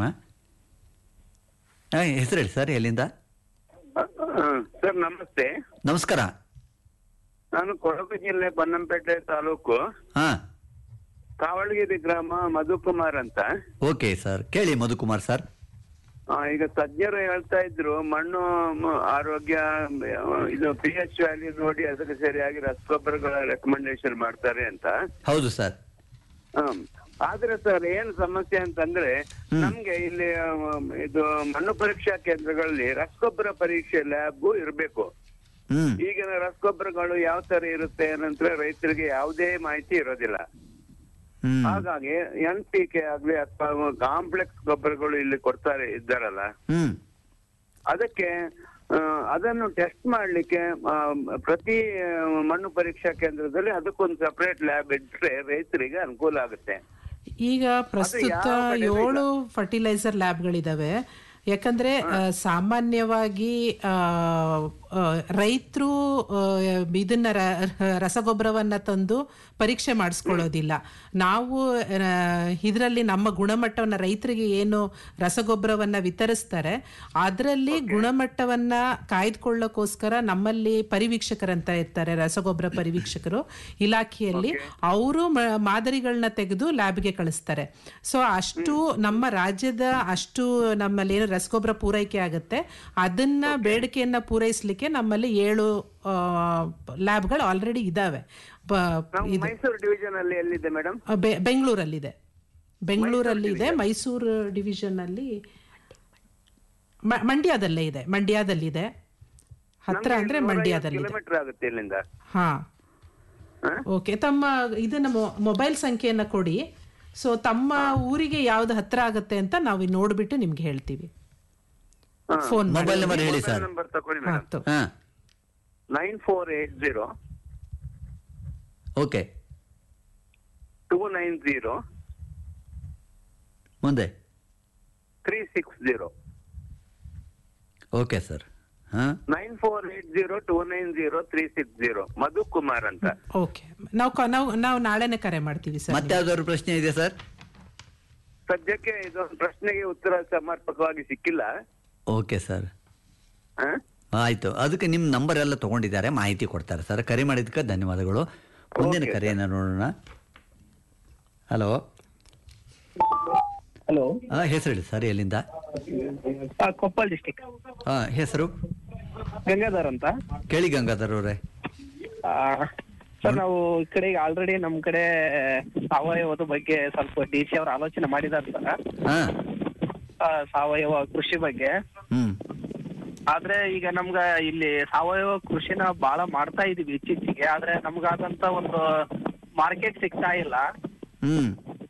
ಹೆಸರು ಹೇಳಿ ಸರ್ ಎಲ್ಲಿಂದ ಸರ್ ನಮಸ್ತೆ ನಮಸ್ಕಾರ ನಾನು ಕೊಡಗು ಜಿಲ್ಲೆ ಬನ್ನಂಪೇಟೆ ತಾಲೂಕು ಹಾ ಕಾವಳಗಿರಿ ಗ್ರಾಮ ಮಧುಕುಮಾರ್ ಅಂತ ಓಕೆ ಸರ್ ಕೇಳಿ ಮಧುಕುಮಾರ್ ಸರ್ ಆ, ಈಗ ತಜ್ಞರು ಹೇಳ್ತಾ ಇದ್ರು ಮಣ್ಣು ಮ- ಆರೋಗ್ಯ ಆ, ಇದು ಪಿ ಎಚ್ ವ್ಯಾಲ್ಯೂ ನೋಡಿ ಅದಕ್ಕೆ ಸರಿಯಾಗಿ ರಸಗೊಬ್ಬರಗಳ ರೆಕಮೆಂಡೇಶನ್ ಮಾಡ್ತಾರೆ ಅಂತ ಹೌದು ಸರ್ ಹ್ಮ್. ಆದ್ರೆ ಸರ್ ಏನ್ ಸಮಸ್ಯೆ ಅಂತಂದ್ರೆ ನಮ್ಗೆ ಇಲ್ಲಿ ಆ, ಇದು ಮಣ್ಣು ಪರೀಕ್ಷಾ ಕೇಂದ್ರಗಳಲ್ಲಿ ರಸಗೊಬ್ಬರ ಪರೀಕ್ಷೆ ಲ್ಯಾಬ್ ಇರ್ಬೇಕು ಹ್ಮ್ ಈಗಿನ ರಸಗೊಬ್ಬರಗಳು ಯಾವ ತರ ಇರುತ್ತೆ ಏನಂದ್ರೆ ರೈತರಿಗೆ ಯಾವುದೇ ಮಾಹಿತಿ ಇರೋದಿಲ್ಲ ಹ್ಮ್ ಹಾಗಾಗಿ ಎನ್ ಪಿ ಕೆ ಆಗ್ಲಿ ಅಥವಾ ಕಾಂಪ್ಲೆಕ್ಸ್ ಗೊಬ್ಬರಗಳು ಇಲ್ಲಿ ಕೊಡ್ತಾರೆ ಇದ್ದಾರಲ್ಲ ಹ್ಮ್ ಅದಕ್ಕೆ ಆ, ಅದನ್ನು ಟೆಸ್ಟ್ ಮಾಡ್ಲಿಕ್ಕೆ ಆ, ಪ್ರತಿ ಆ, ಮಣ್ಣು ಪರೀಕ್ಷಾ ಕೇಂದ್ರದಲ್ಲಿ ಅದಕ್ಕೊಂದು ಸಪರೇಟ್ ಲ್ಯಾಬ್ ಇಟ್ರೆ ರೈತರಿಗೆ ಅನುಕೂಲ ಆಗುತ್ತೆ ಈಗ ಪ್ರಸ್ತುತ ಯಾವ ಕಡೆನೂ ಇಲ್ಲ. ಏಳು ಫರ್ಟಿಲೈಸರ್ ಲ್ಯಾಬ್ಗಳಿದಾವೆ ಯಾಕಂದ್ರೆ ಆ, ಸಾಮಾನ್ಯವಾಗಿ ರೈತರು ಇದನ್ನ ರ- ರಸಗೊಬ್ಬರವನ್ನ ತಂದು ಪರೀಕ್ಷೆ ಮಾಡಿಸ್ಕೊಳ್ಳೋದಿಲ್ಲ ನಾವು ಇದರಲ್ಲಿ ನಮ್ಮ ಗುಣಮಟ್ಟವನ್ನ ರೈತರಿಗೆ ಏನು ರಸಗೊಬ್ಬರವನ್ನ ವಿತರಿಸ್ತಾರೆ ಅದರಲ್ಲಿ ಗುಣಮಟ್ಟವನ್ನ ಕಾಯ್ದುಕೊಳ್ಳೋಕೋಸ್ಕರ ನಮ್ಮಲ್ಲಿ ಪರಿವೀಕ್ಷಕರಂತ ಇರ್ತಾರೆ ರಸಗೊಬ್ಬರ ಪರಿವೀಕ್ಷಕರು ಇಲಾಖೆಯಲ್ಲಿ ಅವರು ಮಾದರಿಗಳನ್ನ ತೆಗೆದು ಲ್ಯಾಬ್ಗೆ ಕಳಿಸ್ತಾರೆ ಸೊ ಅಷ್ಟು ನಮ್ಮ ರಾಜ್ಯದ ಅಷ್ಟು ನಮ್ಮಲ್ಲಿ ಏನು ರಸಗೊಬ್ಬರ ಪೂರೈಕೆ ಆಗುತ್ತೆ ಅದನ್ನ ಬೇಡಿಕೆಯನ್ನ ಪೂರೈಸಲಿಕ್ಕೆ ನಮ್ಮಲ್ಲಿ ಏಳು ಲ್ಯಾಬ್ಗಳು ಆಲ್ರೆಡಿ ಇದಾವೆ ಬ- ಇದು ಮೈಸೂರು ಡಿವಿಷನ್ ಅಲ್ಲಿ ಎಲ್ಲಿದೆ ಮೇಡಮ್ ಆ, ಬೆ- ಬೆಂಗಳೂರಲ್ಲಿದೆ ಬೆಂಗಳೂರಲ್ಲಿ ಇದೆ ಮೈಸೂರು ಡಿವಿಷನ್ ಅಲ್ಲಿ ಮ- ಮಂಡ್ಯದಲ್ಲೇ ಇದೆ ಮಂಡ್ಯದಲ್ಲಿದೆ ಹತ್ರ ಅಂದ್ರೆ ಮಂಡ್ಯದಲ್ಲಿದೆ ಕಿಲೋಮೀಟರ್ ಆಗುತ್ತೆ ಇಲ್ಲಿಂದ ಹಾ ಓಕೆ ತಮ್ಮ ಇದನ್ನ ಮೊ- ಮೊಬೈಲ್ ಸಂಖ್ಯೆಯನ್ನ ಕೊಡಿ ಸೊ ತಮ್ಮ ಊರಿಗೆ ಯಾವ್ದು ಹತ್ರ ಆಗುತ್ತೆ ಅಂತ ನಾವು ನೋಡ್ಬಿಟ್ಟು ನಿಮ್ಗೆ ಹೇಳ್ತೀವಿ ಫೋನ್ ಮೊಬೈಲ್ ನಂಬರ್ ಹೇಳಿ ಸರ್ ನಂಬರ್ ತಗೊಳ್ಳಿ ಮೇಡಮ್ ಹಾ nine four eight zero okay two nine zero ಮುಂದೆ three six zero okay sir ಹಾ nine four eight zero two nine zero three six zero Madhu Kumar ಅಂತ ಓಕೆ ನಾವು ಕ- ನಾವು ನಾವು ನಾಳೆನೆ ಕರೆ ಮಾಡ್ತೀವಿ ಸರ್ ಮತ್ತೆ ಯಾವ್ದಾದ್ರು ಪ್ರಶ್ನೆ ಇದೆ ಸರ್ ಸದ್ಯಕ್ಕೆ ಇದೊಂದು ಪ್ರಶ್ನೆಗೆ ಉತ್ತರ ಸಮರ್ಪಕವಾಗಿ ಸಿಕ್ಕಿಲ್ಲ ಓಕೆ ಸರ್ ಹಾ? ಆಯ್ತು ಅದಕ್ಕೆ ನಿಮ್ಮ ನಂಬರ್ ಎಲ್ಲ ತಗೊಂಡಿದ್ದಾರೆ ಮಾಹಿತಿ ಕೊಡ್ತಾರೆ ಸರ್ ಕರೆ ಮಾಡಿದ್ದಕ್ಕೆ ಧನ್ಯವಾದಗಳು ಮುಂದಿನ ಕರೆಯನ್ನು ನೋಡೋಣ ಹಲೋ ಹಲೋ ಹೆಸರು ಹೇಳಿ ಸರ್ ಎಲ್ಲಿಂದ ಕೊಪ್ಪಳ ಡಿಸ್ಟಿಕ್ ಹಾ ಹೆಸರು ಗಂಗಾಧರ್ ಅಂತ ಕೇಳಿ ಗಂಗಾಧರ್ ಅವರೇ ಸರ್ ನಾವು ಈ ಕಡೆ ಆಲ್ರೆಡಿ ನಮ್ ಕಡೆ ಸಾವಯವದ ಬಗ್ಗೆ ಸ್ವಲ್ಪ ಡಿ ಸಿ ಅವ್ರ ಆಲೋಚನೆ ಮಾಡಿದಾರೆ ಸರ್ ಹಾ ಆ, ಸಾವಯವ ಕೃಷಿ ಬಗ್ಗೆ ಹ್ಮ್ ಆದ್ರೆ ಈಗ ನಮ್ಗ ಇಲ್ಲಿ ಸಾವಯವ ಕೃಷಿನ ಬಹಳ ಮಾಡ್ತಾ ಇದೀವಿ ಇತ್ತೀಚೆಗೆ ಆದ್ರೆ ನಮ್ಗಾದಂತ ಒಂದು ಮಾರ್ಕೆಟ್ ಸಿಗ್ತಾ ಇಲ್ಲ ಹ್ಮ್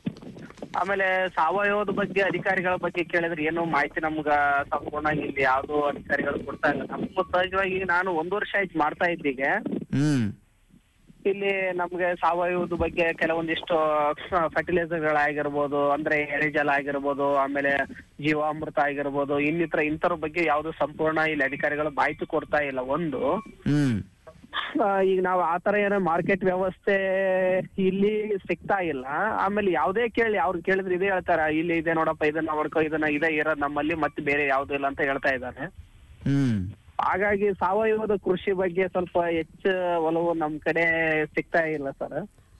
ಆಮೇಲೆ ಸಾವಯವದ ಬಗ್ಗೆ ಅಧಿಕಾರಿಗಳ ಬಗ್ಗೆ ಕೇಳಿದ್ರೆ ಏನೋ ಮಾಹಿತಿ ನಮ್ಗ ಸಂಪೂರ್ಣ ಇಲ್ಲಿ ಯಾವ್ದು ಅಧಿಕಾರಿಗಳು ಕೊಡ್ತಾ ಇಲ್ಲ ನಮ್ಮ ಸಹಜವಾಗಿ ಈಗ ನಾನು ಒಂದು ವರ್ಷ ಆಯ್ತು ಮಾಡ್ತಾ ಇದ್ದೀಗೆ ಹ್ಮ್ ಇಲ್ಲಿ ನಮ್ಗೆ ಸಾವಯವದ ಬಗ್ಗೆ ಕೆಲವೊಂದಿಷ್ಟು ಫರ್ಟಿಲೈಸರ್ಗಳಾಗಿರ್ಬೋದು ಅಂದ್ರೆ ಎರೆಜಲ ಆಗಿರ್ಬೋದು ಆಮೇಲೆ ಜೀವಾಮೃತ ಆಗಿರ್ಬೋದು ಇನ್ನಿತರ ಇಂತರ ಬಗ್ಗೆ ಯಾವ್ದು ಸಂಪೂರ್ಣ ಇಲ್ಲಿ ಅಧಿಕಾರಿಗಳು ಮಾಹಿತಿ ಕೊಡ್ತಾ ಇಲ್ಲ ಒಂದು ಹ್ಮ್ ಆ, ಈಗ ನಾವು ಆತರ ಏನೋ ಮಾರ್ಕೆಟ್ ವ್ಯವಸ್ಥೆ ಇಲ್ಲಿ ಸಿಗ್ತಾ ಇಲ್ಲ ಆಮೇಲೆ ಯಾವ್ದೇ ಕೇಳಿ ಅವ್ರು ಕೇಳಿದ್ರೆ ಇದೇ ಹೇಳ್ತಾರ ಇಲ್ಲಿ ಇದೆ ನೋಡಪ್ಪ ಇದನ್ನ ಮಾಡ್ಕೊ ಇದನ್ನ ಇದೆ ಇರೋದ್ ನಮ್ಮಲ್ಲಿ ಮತ್ತೆ ಬೇರೆ ಯಾವ್ದು ಇಲ್ಲ ಅಂತ ಹೇಳ್ತಾ ಇದ್ದಾರೆ ಹ್ಮ್ ಹಾಗಾಗಿ ಸಾವಯವದ ಕೃಷಿ ಬಗ್ಗೆ ಸ್ವಲ್ಪ ಹೆಚ್ಚು ಒಲವು ನಮ್ ಕಡೆ ಸಿಗ್ತಾ ಇಲ್ಲ ಸರ್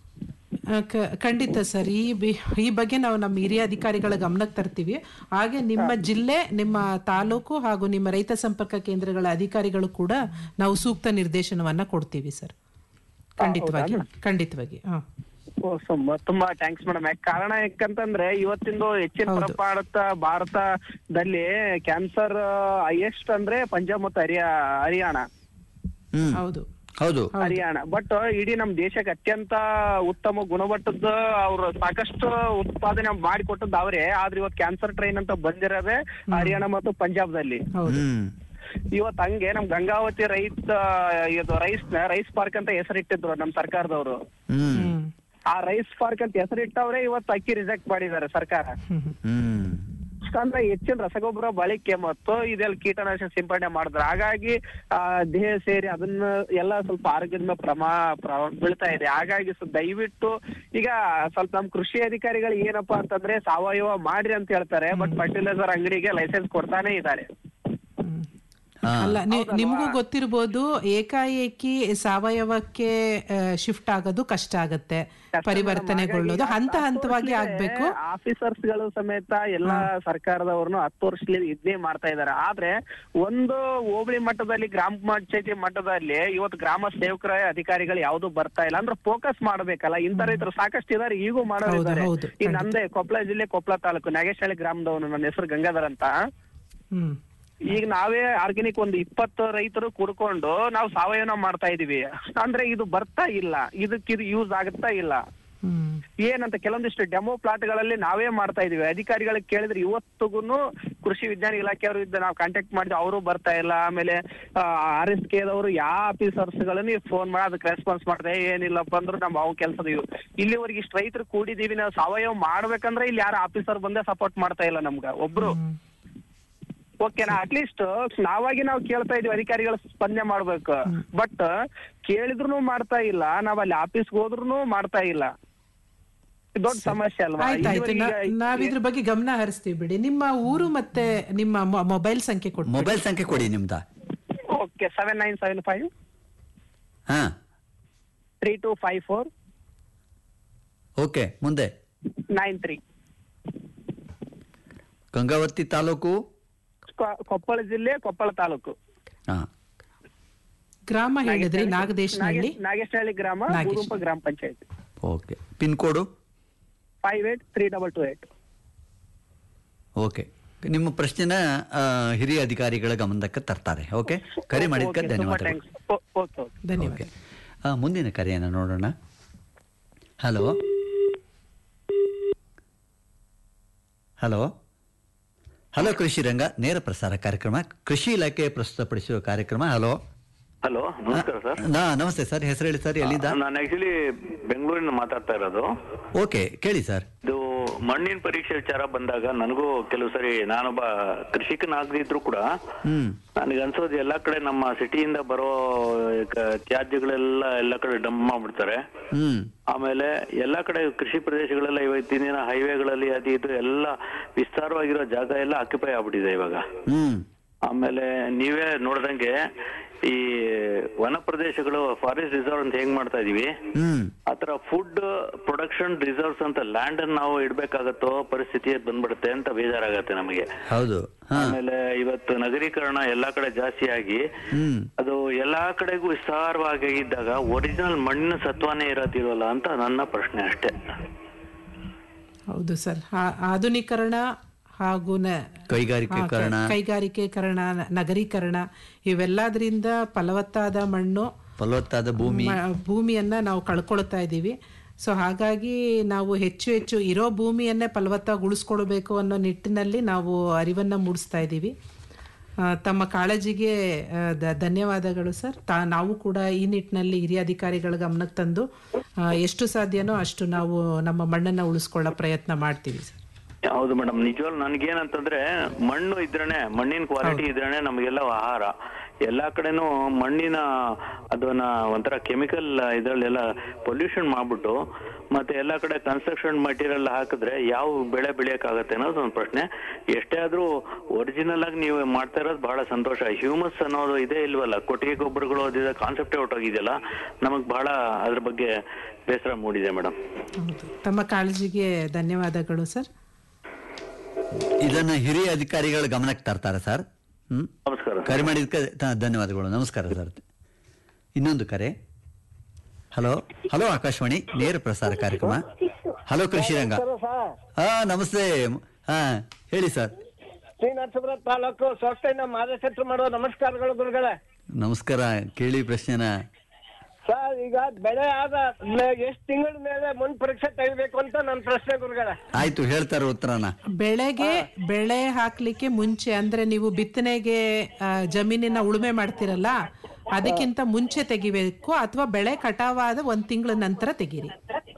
ಆ, ಕ- ಖಂಡಿತ ಸರ್ ಈ ಬಿ- ಈ ಬಗ್ಗೆ ನಾವು ನಮ್ಮ ಹಿರಿಯ ಅಧಿಕಾರಿಗಳ ಗಮನಕ್ಕೆ ತರ್ತೀವಿ ಹಾಗೆ ನಿಮ್ಮ ಜಿಲ್ಲೆ ನಿಮ್ಮ ತಾಲೂಕು ಹಾಗೂ ನಿಮ್ಮ ರೈತ ಸಂಪರ್ಕ ಕೇಂದ್ರಗಳ ಅಧಿಕಾರಿಗಳು ಕೂಡ ನಾವು ಸೂಕ್ತ ನಿರ್ದೇಶನವನ್ನ ಕೊಡ್ತೀವಿ ಸರ್ ಖಂಡಿತವಾಗಿ ಖಂಡಿತವಾಗಿ ಹಾ ಓ, ಸುಮ್ಮ- ತುಂಬಾ ಥ್ಯಾಂಕ್ಸ್ ಮೇಡಮ್ ಯಾಕೆ ಕಾರಣ ಯಾಕಂತಂದ್ರೆ ಇವತ್ತಿಂದು ಹೆಚ್ಚಿನ ಪ್ರಮಾಣದ ಭಾರತದಲ್ಲಿ ಕ್ಯಾನ್ಸರ್ ಹೈಯೆಸ್ಟ್ ಅಂದ್ರೆ ಪಂಜಾಬ್ ಮತ್ತು ಹರಿಯಾ ಹರಿಯಾಣ ಹೌದು ಹೌದು ಹರಿಯಾಣ ಬಟ್ ಇಡೀ ನಮ್ ದೇಶಕ್ಕೆ ಅತ್ಯಂತ ಉತ್ತಮ ಗುಣಮಟ್ಟದ ಅವ್ರು ಸಾಕಷ್ಟು ಉತ್ಪಾದನೆ ಮಾಡಿಕೊಟ್ಟದ್ದು ಅವರೇ ಆದ್ರೆ ಇವತ್ತು ಕ್ಯಾನ್ಸರ್ ಟ್ರೈನ್ ಅಂತ ಬಂದಿರೋದೇ ಹರಿಯಾಣ ಮತ್ತು ಪಂಜಾಬ್ದಲ್ಲಿ ಹ್ಮ್ ಇವತ್ತು ಹಂಗೆ ನಮ್ ಗಂಗಾವತಿ ರೈತ ಇದು ರೈಸ್ ರೈಸ್ ಪಾರ್ಕ್ ಅಂತ ಹೆಸರಿಟ್ಟಿದ್ರು ನಮ್ ಸರ್ಕಾರದವರು ಹ್ಮ್ ಆ ರೈಸ್ ಪಾರ್ಕ್ ಅಂತ ಹೆಸರಿಟ್ಟವ್ರೆ ಇವತ್ತು ಅಕ್ಕಿ ರಿಜೆಕ್ಟ್ ಮಾಡಿದ್ದಾರೆ ಸರ್ಕಾರ ಹ್ಮ್ ಅಂದ್ರೆ ಹೆಚ್ಚಿನ ರಸಗೊಬ್ಬರ ಬಳಕೆ ಮತ್ತು ಇದೆಲ್ಲ ಕೀಟನಾಶಕ ಸಿಂಪಡಣೆ ಮಾಡಿದ್ರು ಹಾಗಾಗಿ ಆ ದೇಹ ಸೇರಿ ಅದನ್ನ ಎಲ್ಲ ಸ್ವಲ್ಪ ಆರೋಗ್ಯದ ಮೇಲೆ ಪ್ರಮಾ ಪ್ರ- ಬೀಳ್ತಾ ಇದೆ ಹಾಗಾಗಿ ಸ್ವಲ್ಪ ದಯವಿಟ್ಟು ಈಗ ಸ್ವಲ್ಪ ನಮ್ ಕೃಷಿ ಅಧಿಕಾರಿಗಳು ಏನಪ್ಪಾ ಅಂತಂದ್ರೆ ಸಾವಯವ ಮಾಡ್ರಿ ಅಂತ ಹೇಳ್ತಾರೆ ಬಟ್ ಫರ್ಟಿಲೈಸರ್ ಅಂಗಡಿಗೆ ಲೈಸೆನ್ಸ್ ಕೊಡ್ತಾನೆ ಇದ್ದಾರೆ ಅಲ್ಲ ನಿ- ನಿಮ್ಗೂ ಗೊತ್ತಿರ್ಬೋದು ಏಕಾಏಕಿ ಸಾವಯವಕ್ಕೆ ಶಿಫ್ಟ್ ಆಗೋದು ಕಷ್ಟ ಆಗತ್ತೆ ಪರಿವರ್ತನೆಗೊಳ್ಳೋದು ಹಂತ ಹಂತವಾಗಿ ಆಗ್ಬೇಕು ಆಫೀಸರ್ಸ್ ಗಳು ಸಮೇತ ಎಲ್ಲಾ ಸರ್ಕಾರದವ್ರನ್ನು ಹತ್ತು ವರ್ಷದಲ್ಲಿ ಇದನ್ನೇ ಮಾಡ್ತಾ ಇದಾರೆ ಆದ್ರೆ ಒಂದು ಹೋಬಳಿ ಮಟ್ಟದಲ್ಲಿ ಗ್ರಾಮ ಪಂಚಾಯತಿ ಮಟ್ಟದಲ್ಲಿ ಇವತ್ತು ಗ್ರಾಮ ಸೇವಕರ ಅಧಿಕಾರಿಗಳು ಯಾವ್ದು ಬರ್ತಾ ಇಲ್ಲ ಅಂದ್ರೆ ಫೋಕಸ್ ಮಾಡ್ಬೇಕಲ್ಲ ಇಂತ ರೈತರು ಸಾಕಷ್ಟು ಇದಾರೆ ಈಗೂ ಮಾಡೋರಿದ್ದಾರೆ ಹೌದು, ಈಗ ನಂದೇ ಕೊಪ್ಪಳ ಜಿಲ್ಲೆ ಕೊಪ್ಪಳ ತಾಲೂಕು ನಾಗೇಶಹಳ್ಳಿ ಗ್ರಾಮದವನು ನನ್ನ ಹೆಸರು ಗಂಗಾಧರ್ ಅಂತ ಹ್ಮ್ ಈಗ ನಾವೇ ಆರ್ಗ್ಯಾನಿಕ್ ಒಂದು ಇಪ್ಪತ್ತು ರೈತರು ಕುಡ್ಕೊಂಡು ನಾವು ಸಾವಯವ ಮಾಡ್ತಾ ಇದೀವಿ ಅಂದ್ರೆ ಇದು ಬರ್ತಾ ಇಲ್ಲ ಇದಕ್ಕೆ ಇದು ಯೂಸ್ ಆಗುತ್ತಾ ಇಲ್ಲ ಏನಂತ ಕೆಲವೊಂದಿಷ್ಟು ಡೆಮೋ ಪ್ಲಾಟ್ಗಳಲ್ಲಿ ನಾವೇ ಮಾಡ್ತಾ ಇದೀವಿ ಅಧಿಕಾರಿಗಳಿಗೆ ಕೇಳಿದ್ರೆ ಇವತ್ತಿಗೂ ಕೃಷಿ ವಿಜ್ಞಾನ ಇಲಾಖೆಯವರು ಇದ್ದ ನಾವು ಕಾಂಟ್ಯಾಕ್ಟ್ ಮಾಡಿದ್ವಿ ಅವರು ಬರ್ತಾ ಇಲ್ಲ ಆಮೇಲೆ ಆರ್ ಎಸ್ ಕೆದವರು ಯಾವ ಆಫೀಸರ್ಸ್ ಗಳನ್ನ ಫೋನ್ ಮಾಡಿ ಅದಕ್ಕೆ ರೆಸ್ಪಾನ್ಸ್ ಮಾಡ್ದೆ ಏನಿಲ್ಲಪ್ಪ ಅಂದ್ರೆ ನಾವು ಅವು ಕೆಲಸದ ಇವು ಇಲ್ಲಿವರೆಗೆ ಇಷ್ಟು ರೈತರು ಕೂಡಿದೀವಿ ನಾವು ಸಾವಯವ ಮಾಡ್ಬೇಕಂದ್ರೆ ಇಲ್ಲಿ ಯಾರು ಆಫೀಸರ್ ಬಂದೇ ಸಪೋರ್ಟ್ ಮಾಡ್ತಾ ಇಲ್ಲ ನಮ್ಗ ಒಬ್ರು ಓಕೆನಾ ಅಟ್ಲೀಸ್ಟ್ ನಾವಾಗಿ ನಾವು ಕೇಳ್ತಾ ಇದೀವಿ ಅಧಿಕಾರಿಗಳು ಸ್ಪಂದನೆ ಮಾಡ್ಬೇಕು ಬಟ್ ಕೇಳಿದ್ರು ಮಾಡ್ತಾ ಇಲ್ಲ ನಾವ್ ಅಲ್ಲಿ ಆಫೀಸ್ಗೆ ಹೋದ್ರು ಮಾಡ್ತಾ ಇಲ್ಲ ಇದು ದೊಡ್ಡ ಸಮಸ್ಯೆ ಅಲ್ವಾ ಆಯ್ತಾಯ್ತು ನಾ- ಇದುವರೆಗೆ ನಾವಿದ್ರ ಬಗ್ಗೆ ಗಮನ ಹರಿಸ್ತೀವಿ ಬಿಡಿ ನಿಮ್ಮ ಊರು ಮತ್ತೆ ನಿಮ್ಮ ಮೊ- ಮೊಬೈಲ್ ಸಂಖ್ಯೆ ಕೊಡಿ ಮೊಬೈಲ್ ಸಂಖ್ಯೆ ಕೊಡಿ ನಿಮ್ದ okay seven nine seven five ಹಾ three two five four okay ಮುಂದೆ ನೈನ್ ತ್ರೀ ಗಂಗಾವತಿ ತಾಲೂಕು ಕೊಪ್ಪಳ ಜಿಲ್ಲೆ ಕೊಪ್ಪಳ ತಾಲೂಕು ಹಾ ಗ್ರಾಮ ಹೇಳಿದ್ರಿ ನಾಗದೇಶನಹಳ್ಳಿ ನಾಗೇಶ್- ನಾಗೇಶನಹಳ್ಳಿ ಗ್ರಾಮ ನಾಗೇಶ್. ಗುರುಪ ಗ್ರಾಮ panchayat okay pin code five eight three double two eight okay ನಿಮ್ಮ ಪ್ರಶ್ನೆನ ಆ, ಹಿರಿಯ ಅಧಿಕಾರಿಗಳ ಗಮನಕ್ಕೆ ತರ್ತಾರೆ ಓಕೆ ಕರೆ ಮಾಡಿದ್ದಕ್ಕೆ Okay, ತುಂಬಾ ಧನ್ಯವಾದಗಳು thanks. ಓ- ಓಕೆ ಓಕೆ ಧನ್ಯವಾದ ಆ, ಮುಂದಿನ ಕರೆಯನ್ನು ನೋಡೋಣ ಹಲೋ ಹಲೋ ಹಲೋ ಕೃಷಿ ರಂಗ ನೇರ ಪ್ರಸಾರ ಕಾರ್ಯಕ್ರಮ ಕೃಷಿ ಇಲಾಖೆ ಪ್ರಸ್ತುತಪಡಿಸುವ ಕಾರ್ಯಕ್ರಮ ಹಲೋ ಹಲೋ ನಮಸ್ಕಾರ ಸರ್ ನಾ ನಮಸ್ತೆ ಸರ್ ಹೆಸರು ಹೇಳಿ ಸರ್ ಎಲ್ಲಿಂದ ನಾನು ಆಕ್ಚುಲಿ ಬೆಂಗಳೂರಿನ ಮಾತಾಡ್ತಾ ಇರೋದು ಓಕೆ ಕೇಳಿ ಸರ್ ಇದು ಮಣ್ಣಿನ ಪರೀಕ್ಷೆ ವಿಚಾರ ಬಂದಾಗ ನನಗೂ ಕೆಲವು ಸರಿ ನಾನೊಬ್ಬ ಕೃಷಿಕನಾಗದಿದ್ರು ಕೂಡ ಹ್ಮ್ ನನಗೆ ಅನ್ಸೋದು ಎಲ್ಲಾ ಕಡೆ ನಮ್ಮ ಸಿಟಿಯಿಂದ ಬರೋ ಕ- ತ್ಯಾಜ್ಯಗಳೆಲ್ಲ ಎಲ್ಲ ಕಡೆ ಡಂಪ್ ಮಾಡ್ಬಿಡ್ತಾರೆ ಹ್ಮ್ ಆಮೇಲೆ ಎಲ್ಲಾ ಕಡೆ ಕೃಷಿ ಪ್ರದೇಶಗಳೆಲ್ಲ ಇವತ್ತಿನ ದಿನ ಹೈವೇಗಳಲ್ಲಿ ಅದು ಇದು ಎಲ್ಲ ವಿಸ್ತಾರವಾಗಿರೋ ಜಾಗ ಎಲ್ಲ ಆಕ್ಯುಪೈ ಆಗ್ಬಿಟ್ಟಿದೆ ಇವಾಗ ಹ್ಮ್ ಆಮೇಲೆ ನೀವೇ ನೋಡ್ದಂಗೆ ಈ ವನ ಪ್ರದೇಶಗಳು ಫಾರೆಸ್ಟ್ ರಿಸರ್ವ್ ಅಂತ ಹೆಂಗ್ ಮಾಡ್ತಾ ಇದೀವಿ ಹ್ಮ್ ಆತರ ಫುಡ್ ಪ್ರೊಡಕ್ಷನ್ ರಿಸರ್ವ್ಸ್ ಅಂತ ಲ್ಯಾಂಡ್ ಅನ್ನು ನಾವು ಇಡ್ಬೇಕಾಗತ್ತೋ ಪರಿಸ್ಥಿತಿ ಬಂದ್ಬಿಡುತ್ತೆ ಅಂತ ಬೇಜಾರಾಗತ್ತೆ ನಮಗೆ ಹೌದು ಹಾ ಆಮೇಲೆ ಇವತ್ತು ನಗರೀಕರಣ ಎಲ್ಲಾ ಕಡೆ ಜಾಸ್ತಿ ಆಗಿ ಹ್ಮ್ ಅದು ಎಲ್ಲಾ ಕಡೆಗೂ ವಿಸ್ತಾರವಾಗಿ ಇದ್ದಾಗ ಒರಿಜಿನಲ್ ಮಣ್ಣಿನ ಸತ್ವನೇ ಇರೋದಿಲ್ವಲ್ಲ ಅಂತ ನನ್ನ ಪ್ರಶ್ನೆ ಅಷ್ಟೇ ಹೌದು ಸರ್ ಆ- ಆಧುನೀಕರಣ ಹಾಗೂ ನ- ಕೈಗಾರಿಕೀಕರಣ. ಹಾ, ಕೈಗಾರಿಕೀಕರಣ ನ- ನಗರೀಕರಣ ಇವೆಲ್ಲದರಿಂದ ಫಲವತ್ತಾದ ಮಣ್ಣು ಫಲವತ್ತಾದ ಭೂಮಿ ಮ- ಭೂಮಿಯನ್ನ ನಾವು ಕಳ್ಕೊಳ್ತಾ ಇದ್ದೀವಿ ಸೊ ಹಾಗಾಗಿ ನಾವು ಹೆಚ್ಚು ಹೆಚ್ಚು ಇರೋ ಭೂಮಿಯನ್ನೇ ಫಲವತ್ತಾಗಿ ಉಳಿಸ್ಕೊಳ್ಬೇಕು ಅನ್ನೋ ನಿಟ್ಟಿನಲ್ಲಿ ನಾವು ಅರಿವನ್ನು ಮೂಡಿಸ್ತಾ ಇದ್ದೀವಿ ಆ, ತಮ್ಮ ಕಾಳಜಿಗೆ ಆ, ದ- ಧನ್ಯವಾದಗಳು ಸರ್ ತಾ ನಾವು ಕೂಡ ಈ ನಿಟ್ಟಿನಲ್ಲಿ ಹಿರಿಯ ಅಧಿಕಾರಿಗಳ ಗಮನಕ್ಕೆ ತಂದು ಆ, ಎಷ್ಟು ಸಾಧ್ಯನೋ ಅಷ್ಟು ನಾವು ನಮ್ಮ ಮಣ್ಣನ್ನು ಉಳಿಸ್ಕೊಳ್ಳೋ ಪ್ರಯತ್ನ ಮಾಡ್ತೀವಿ ಸರ್ ಹೌದು ಮೇಡಮ್ ನಿಜವಾಗ್ಲು ನನ್ಗೇನಂತಂದ್ರೆ ಮಣ್ಣು ಇದ್ರೇನೆ ಮಣ್ಣಿನ ಕ್ವಾಲಿಟಿ ಇದ್ರೇನೆ ನಮಗೆಲ್ಲ ಆಹಾರ ಎಲ್ಲಾ ಕಡೆನೂ ಮಣ್ಣಿನ ಅದನ್ನ ಒಂಥರ ಕೆಮಿಕಲ್ ಇದ್ರಲ್ಲೆಲ್ಲ ಪೊಲ್ಯೂಷನ್ ಮಾಡ್ಬಿಟ್ಟು ಮತ್ತೆ ಎಲ್ಲಾ ಕಡೆ ಕನ್ಸ್ಟ್ರಕ್ಷನ್ ಮಟೀರಿಯಲ್ ಹಾಕಿದ್ರೆ ಯಾವ ಬೆಳೆ ಬೆಳೆಯಕ್ಕಾಗತ್ತೆ ಅನ್ನೋದು ಒಂದು ಪ್ರಶ್ನೆ ಎಷ್ಟೇ ಆದ್ರೂ ಒರಿಜಿನಲ್ ಆಗಿ ನೀವು ಮಾಡ್ತಾ ಇರೋದು ಬಹಳ ಸಂತೋಷ ಹ್ಯೂಮಸ್ ಅನ್ನೋದು ಇದೇ ಇಲ್ವಲ್ಲ ಕೊಟ್ಟಿಗೆ ಗೊಬ್ಬರಗಳು ಅದಿದೆ ಕಾನ್ಸೆಪ್ಟೇ ಹೊಟ್ಟೋಗಿದೆಯಲ್ಲ ನಮಗ್ ಬಹಳ ಅದ್ರ ಬಗ್ಗೆ ಬೇಸರ ಮೂಡಿದೆ ಮೇಡಮ್ ಹೌದು ತಮ್ಮ ಕಾಳಜಿಗೆ ಧನ್ಯವಾದಗಳು ಸರ್ ಇದನ್ನ ಹಿರಿಯ ಅಧಿಕಾರಿಗಳ ಗಮನಕ್ಕೆ ತರ್ತಾರೆ ಸರ್ ಹ್ಮ್ ನಮಸ್ಕಾರ ಕರೆ ಮಾಡಿದ್ದಕ್ಕೆ ತ- ಧನ್ಯವಾದಗಳು ನಮಸ್ಕಾರ ಸರ್ ಇನ್ನೊಂದು ಕರೆ ಹಲೋ ಹಲೋ ಆಕಾಶವಾಣಿ ನೇರ ಪ್ರಸಾರ ಕಾರ್ಯಕ್ರಮ ಹಲೋ ಕೃಷಿರಂಗ ಹಾ ನಮಸ್ತೆ ಹಾ ಹೇಳಿ ಸರ್ ಶ್ರೀ ನರಸೀಪುರ ತಾಲೂಕು ಸ್ವಸ್ಥೆಯಿಂದ ಮಾದಶತ್ರು ಮಾಡುವ ನಮಸ್ಕಾರಗಳು ಗುರುಗಳೇ ನಮಸ್ಕಾರ ಕೇಳಿ ಪ್ರಶ್ನೆನ ಸರ್ ಈಗ ಬೆಳೆ ಆದ ಎಷ್ಟು ತಿಂಗಳ ಮೇಲೆ ಮುನ್ ಪರೀಕ್ಷೆ ತೆಗಿಬೇಕು ಅಂತ ನನ್ನ ಪ್ರಶ್ನೆ ಗುರುಗಳೇ ಆಯ್ತು ಹೇಳ್ತಾರೆ ಉತ್ತರನ ಬೆಳೆಗೆ ಬೆಳೆ ಹಾಕ್ಲಿಕ್ಕೆ ಮುಂಚೆ ಅಂದ್ರೆ ನೀವು ಬಿತ್ತನೆಗೆ ಆ, ಜಮೀನಿನ ಉಳುಮೆ ಮಾಡ್ತಿರಲ್ಲ ಅದಕ್ಕಿಂತ ಮುಂಚೆ ತೆಗಿಬೇಕು ಅಥವಾ ಬೆಳೆ ಕಟಾವಾದ ಒಂದ್ ತಿಂಗಳ ನಂತರ ತೆಗೀರಿ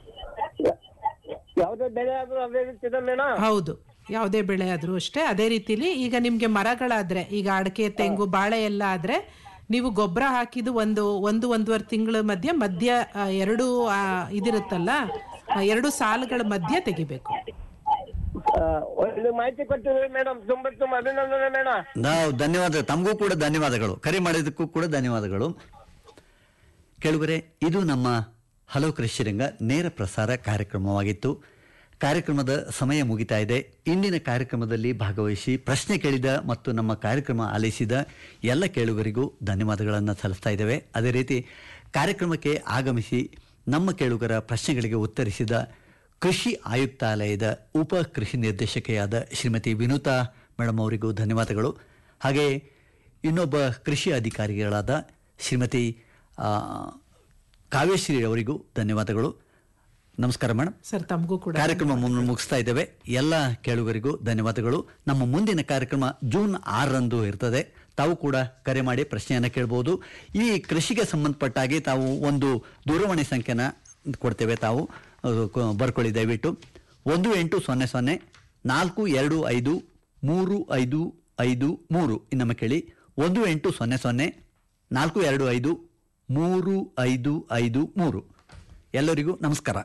ಯಾವುದೇ ಬೆಳೆ ಆದ್ರೂ ಅದೇ ರೀತಿ ಮೇಡಮ್ ಹೌದು ಯಾವುದೇ ಬೆಳೆ ಆದ್ರೂ ಅಷ್ಟೇ ಅದೇ ರೀತಿಲಿ ಈಗ ನಿಮ್ಗೆ ಮರಗಳಾದ್ರೆ ಈಗ ಅಡಕೆ ತೆಂಗು ಬಾಳೆ ಎಲ್ಲ ಆದ್ರೆ ನೀವು ಗೊಬ್ಬರ ಹಾಕಿದ್ದು ಒಂದು ಒಂದು ಒಂದೂವರೆ ತಿಂಗಳ ಮಧ್ಯೆ ಮಧ್ಯ ಆ, ಎರಡು ಆ, ಇದಿರುತ್ತಲ್ಲ ಆ, ಎರಡು ಸಾಲುಗಳ ಮಧ್ಯೆ ತೆಗಿಬೇಕು ಒಳ್ಳೆ ಮಾಹಿತಿ ಕೊಟ್ಟಿದ್ರಿ ಮೇಡಮ್ ತುಂಬಾ ತುಂಬಾ ಅಭಿನಂದನೆ ಮೇಡಮ್ ನಾವು ಧನ್ಯವಾದ ತಮಗೂ ಕೂಡ ಧನ್ಯವಾದಗಳು ಕರೆ ಮಾಡಿದ್ದಕ್ಕೂ ಕೂಡ ಧನ್ಯವಾದಗಳು ಕೇಳುಗರೆ ಇದು ನಮ್ಮ ಹಲೋ ಕೃಷಿರಂಗ ನೇರ ಪ್ರಸಾರ ಕಾರ್ಯಕ್ರಮವಾಗಿತ್ತು ಕಾರ್ಯಕ್ರಮದ ಸಮಯ ಮುಗಿತಾ ಇದೆ ಇಂದಿನ ಕಾರ್ಯಕ್ರಮದಲ್ಲಿ ಭಾಗವಹಿಸಿ ಪ್ರಶ್ನೆ ಕೇಳಿದ ಮತ್ತು ನಮ್ಮ ಕಾರ್ಯಕ್ರಮ ಆಲಿಸಿದ ಎಲ್ಲ ಕೇಳುಗರಿಗೂ ಧನ್ಯವಾದಗಳನ್ನು ಸಲ್ಲಿಸ್ತಾ ಇದ್ದೇವೆ ಅದೇ ರೀತಿ ಕಾರ್ಯಕ್ರಮಕ್ಕೆ ಆಗಮಿಸಿ ನಮ್ಮ ಕೇಳುಗರ ಪ್ರಶ್ನೆಗಳಿಗೆ ಉತ್ತರಿಸಿದ ಕೃಷಿ ಆಯುಕ್ತಾಲಯದ ಉಪ ಕೃಷಿ ನಿರ್ದೇಶಕೆಯಾದ ಶ್ರೀಮತಿ ವಿನುತಾ ಮೇಡಮ್ ಅವರಿಗೂ ಧನ್ಯವಾದಗಳು ಹಾಗೆ ಇನ್ನೊಬ್ಬ ಕೃಷಿ ಅಧಿಕಾರಿಗಳಾದ ಶ್ರೀಮತಿ ಆ, ಕಾವ್ಯಶ್ರೀ ಅವರಿಗೂ ಧನ್ಯವಾದಗಳು ನಮಸ್ಕಾರ ಮೇಡಮ್ ಸರ್ ತಮಗೂ ಕೂಡ ಕಾರ್ಯಕ್ರಮ ಮುನ್- ಮುಗಿಸ್ತಾ ಇದ್ದೇವೆ ಎಲ್ಲ ಕೇಳುಗರಿಗೂ ಧನ್ಯವಾದಗಳು ನಮ್ಮ ಮುಂದಿನ ಕಾರ್ಯಕ್ರಮ ಜೂನ್ ಆರರಂದು ಇರ್ತದೆ ತಾವು ಕೂಡ ಕರೆ ಮಾಡಿ ಪ್ರಶ್ನೆಯನ್ನು ಕೇಳಬಹುದು ಈ ಕೃಷಿಗೆ ಸಂಬಂಧಪಟ್ಟ ಹಾಗೆ ತಾವು ಒಂದು ದೂರವಾಣಿ ಸಂಖ್ಯೆನ ಕೊಡ್ತೇವೆ ತಾವು ಅದು ಕ- ಬರ್ಕೊಳ್ಳಿ ದಯವಿಟ್ಟು ಒಂದು ಎಂಟು ಸೊನ್ನೆ ಸೊನ್ನೆ ನಾಲ್ಕು ಎರಡು ಐದು ಮೂರು ಐದು ಐದು ಮೂರು ಇನ್ನೊಮ್ಮೆ ಕೇಳಿ ಒಂದು ಎಂಟು ಸೊನ್ನೆ ಸೊನ್ನೆ ನಾಲ್ಕು ಎರಡು ಐದು ಮೂರು ಐದು ಐದು ಮೂರು ಎಲ್ಲರಿಗೂ ನಮಸ್ಕಾರ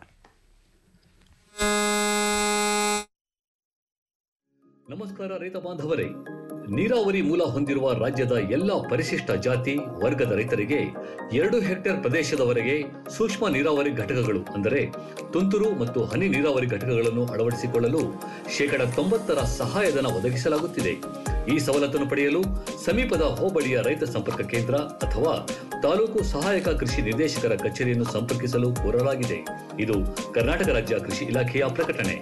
ನಮಸ್ಕಾರ ರೈತ ಬಾಂಧವರೇ ನೀರಾವರಿ ಮೂಲ ಹೊಂದಿರುವ ರಾಜ್ಯದ ಎಲ್ಲ ಪರಿಶಿಷ್ಟ ಜಾತಿ ವರ್ಗದ ರೈತರಿಗೆ ಎರಡು ಹೆಕ್ಟೇರ್ ಪ್ರದೇಶದವರೆಗೆ ಸೂಕ್ಷ್ಮ ನೀರಾವರಿ ಘಟಕಗಳು ಅಂದರೆ ತುಂತುರು ಮತ್ತು ಹನಿ ನೀರಾವರಿ ಘಟಕಗಳನ್ನು ಅಳವಡಿಸಿಕೊಳ್ಳಲು ಶೇಕಡ ತೊಂಬತ್ತರ ಸಹಾಯಧನ ಒದಗಿಸಲಾಗುತ್ತಿದೆ ಈ ಸವಲತ್ತನ್ನು ಪಡೆಯಲು ಸಮೀಪದ ಹೋಬಳಿಯ ರೈತ ಸಂಪರ್ಕ ಕೇಂದ್ರ ಅಥವಾ ತಾಲೂಕು ಸಹಾಯಕ ಕೃಷಿ ನಿರ್ದೇಶಕರ ಕಚೇರಿಯನ್ನು ಸಂಪರ್ಕಿಸಲು ಕೋರಲಾಗಿದೆ ಇದು ಕರ್ನಾಟಕ ರಾಜ್ಯ ಕೃಷಿ ಇಲಾಖೆಯ ಪ್ರಕಟಣೆ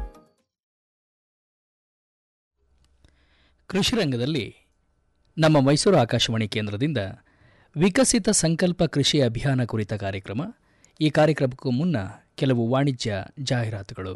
ಕೃಷಿ ರಂಗದಲ್ಲಿ ನಮ್ಮ ಮೈಸೂರು ಆಕಾಶವಾಣಿ ಕೇಂದ್ರದಿಂದ ವಿಕಸಿತ ಸಂಕಲ್ಪ ಕೃಷಿ ಅಭಿಯಾನ ಕುರಿತ ಕಾರ್ಯಕ್ರಮ ಈ ಕಾರ್ಯಕ್ರಮಕ್ಕೂ ಮುನ್ನ ಕೆಲವು ವಾಣಿಜ್ಯ ಜಾಹೀರಾತುಗಳು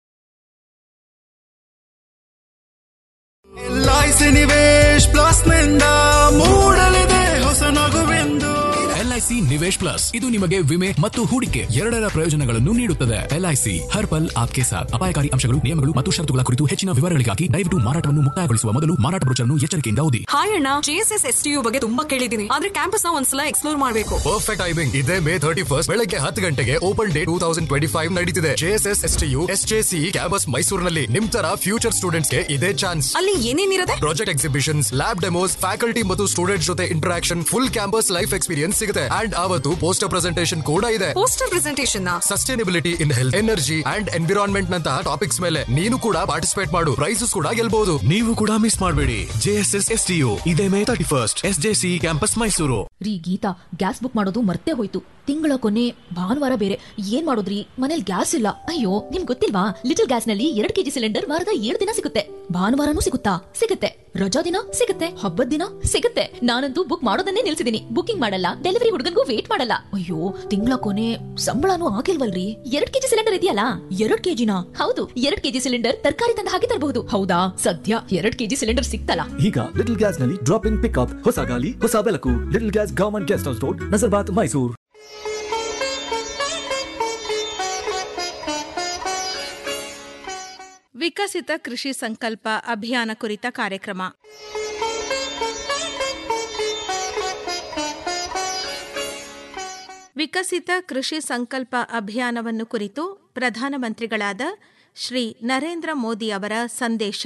ಎಲ್ಐಸಿ ನಿವೇಶ್ ಪ್ಲಸ್ ನಿಂದ ಮೂಡಲಿದೆ ಹೊಸ ನಗುವೆಂದು ಎಲ್ಐಸಿ ನಿವೇಶ್ ಪ್ಲಸ್ ಇದು ನಿಮಗೆ ವಿಮೆ ಮತ್ತು ಹೂಡಿಕೆ ಎರಡರ ಪ್ರಯೋಜನಗಳನ್ನು ನೀಡುತ್ತದೆ ಎಲ್ಐಸಿ ಹರ್ ಪಲ್ ಆಪ್ಕೆ ಸಾಥ್ ಅಪಾಯಕಾರಿ ಅಂಶಗಳು ನಿಯಮಗಳು ಮತ್ತು ಷರತ್ತುಗಳ ಕುರಿತು ಹೆಚ್ಚಿನ ವಿವರಗಳಿಗಾಗಿ ದಯವಿಟ್ಟು ಮಾರಾಟವನ್ನು ಮುಕ್ತಾಯಗೊಳಿಸುವ ಮೊದಲು ಮಾರಾಟ ಬ್ರೋಚರ್ನ್ನು ಎಚ್ಚರಿಕೆಯಿಂದ ಓದಿ ಹಾಯ್ ಅಣ್ಣ ಜೆಎಸ್ಎಸ್ ಎಸ್ ಟಿಯು ಬಗ್ಗೆ ತುಂಬಾ ಕೇಳಿದೀನಿ ಆದ್ರೆ ಕ್ಯಾಂಪಸ್ ನ ಒಂದ್ಸಲ ಎಕ್ಸ್ಪ್ಲೋರ್ ಮಾಡ್ಬೇಕು ಪರ್ಫೆಕ್ಟ್ ಟೈಮಿಂಗ್ ಇದೇ ಮೇ ತರ್ಟಿ ಫಸ್ಟ್ ಬೆಳಗ್ಗೆ ಹತ್ತು ಗಂಟೆಗೆ open day two thousand twenty five ನಡೀತಿದೆ JSS S T U S J C campus ಮೈಸೂರಿನಲ್ಲಿ ನಿಮ್ ತರ ಫ್ಯೂಚರ್ ಸ್ಟೂಡೆಂಟ್ಸ್ ಗೆ ಇದೇ ಚಾನ್ಸ್ ಅಲ್ಲಿ ಏನೇನಿರುತ್ತೆ project exhibitions lab demos faculty ಮತ್ತು ಸ್ಟೂಡೆಂಟ್ಸ್ ಜೊತೆ interaction full campus life experience ಸಿಗುತ್ತೆ ಅಂಡ್ ಅವತ್ತು ಪೋಸ್ಟರ್ ಪ್ರೆಸೆಂಟೇಷನ್ ಕೂಡ ಇದೆ poster presentation sustainability in health energy and environment ನಂತಹ ಟಾಪಿಕ್ಸ್ ಮೇಲೆ ನೀನು ಕೂಡ ಪಾರ್ಟಿಸಿಪೇಟ್ ಮಾಡು ಪ್ರೈಸಸ್ ಕೂಡ ಗೆಲ್ಬಹುದು ನೀವು ಕೂಡ ಮಿಸ್ ಮಾಡಬೇಡಿ ಜೆಎಸ್ಎಸ್ ಎಸ್ ಟಿ ಯು ಇದೇ May thirty first S J C campus Mysore ರೀ ಗೀತಾ ಗ್ಯಾಸ್ ಬುಕ್ ಮಾಡೋದು ಮರ್ತೇ ಹೋಯ್ತು ತಿಂಗಳ ಕೊನೆ ಭಾನುವಾರ ಬೇರೆ ಏನ್ ಮಾಡೋದ್ರಿ ಮನೇಲಿ ಗ್ಯಾಸ್ ಇಲ್ಲ ಅಯ್ಯೋ ನಿಮ್ ಗೊತ್ತಿಲ್ವಾ ಲಿಟಲ್ ಗ್ಯಾಸ್ ನಲ್ಲಿ ಎರಡ್ ಕೆಜಿ ಸಿಲಿಂಡರ್ ವಾರದ ಏಳು ದಿನ ಸಿಗುತ್ತೆ ಭಾನುವಾರನೂ ಸಿಗುತ್ತಾ ಸಿಗುತ್ತೆ ರಜಾ ದಿನ ಸಿಗುತ್ತೆ ಹಬ್ಬದ ದಿನ ಸಿಗುತ್ತೆ ನಾನಂತೂ ಬುಕ್ ಮಾಡೋದನ್ನೇ ನಿಲ್ಸಿದೀನಿ ಬುಕಿಂಗ್ ಮಾಡಲ್ಲ ಡೆಲಿವರಿ ಹುಡುಗನ್ಗೂ ವೇಟ್ ಮಾಡಲ್ಲ ಅಯ್ಯೋ ತಿಂಗಳ ಕೊನೆ ಸಂಬಳನೂ ಆಗಿಲ್ವಲ್ರಿ ಎರಡ್ ಕೆಜಿ ಸಿಲಿಂಡರ್ ಇದೆಯಲ್ಲ ಎರಡ್ ಕೆಜಿನ ಹೌದು ಎರಡ್ ಕೆಜಿ ಸಿಲಿಂಡರ್ ತರಕಾರಿ ತಂದ ಹಾಗೆ ತರಬಹುದು ಹೌದಾ ಸದ್ಯ ಎರಡ್ ಕೆಜಿ ಸಿಲಿಂಡರ್ ಸಿಕ್ತಲ್ಲ ಈಗ ಲಿಟಲ್ ಗ್ಯಾಸ್ ನಲ್ಲಿ ಡ್ರಾಪ್ ಇನ್ ಪಿಕ್ಅಪ್ ಹೊಸ ಗಾಲಿ ಹೊಸ ಬೆಳಕು little gas government guest house road Nazarbad Mysore Viksit Krishi Sankalp ಅಭಿಯಾನ ಕುರಿತ ಕಾರ್ಯಕ್ರಮ ವಿಕಸಿತ ಕೃಷಿ ಸಂಕಲ್ಪ ಅಭಿಯಾನವನ್ನು ಕುರಿತು ಪ್ರಧಾನಮಂತ್ರಿಗಳಾದ ಶ್ರೀ ನರೇಂದ್ರ ಮೋದಿ ಅವರ ಸಂದೇಶ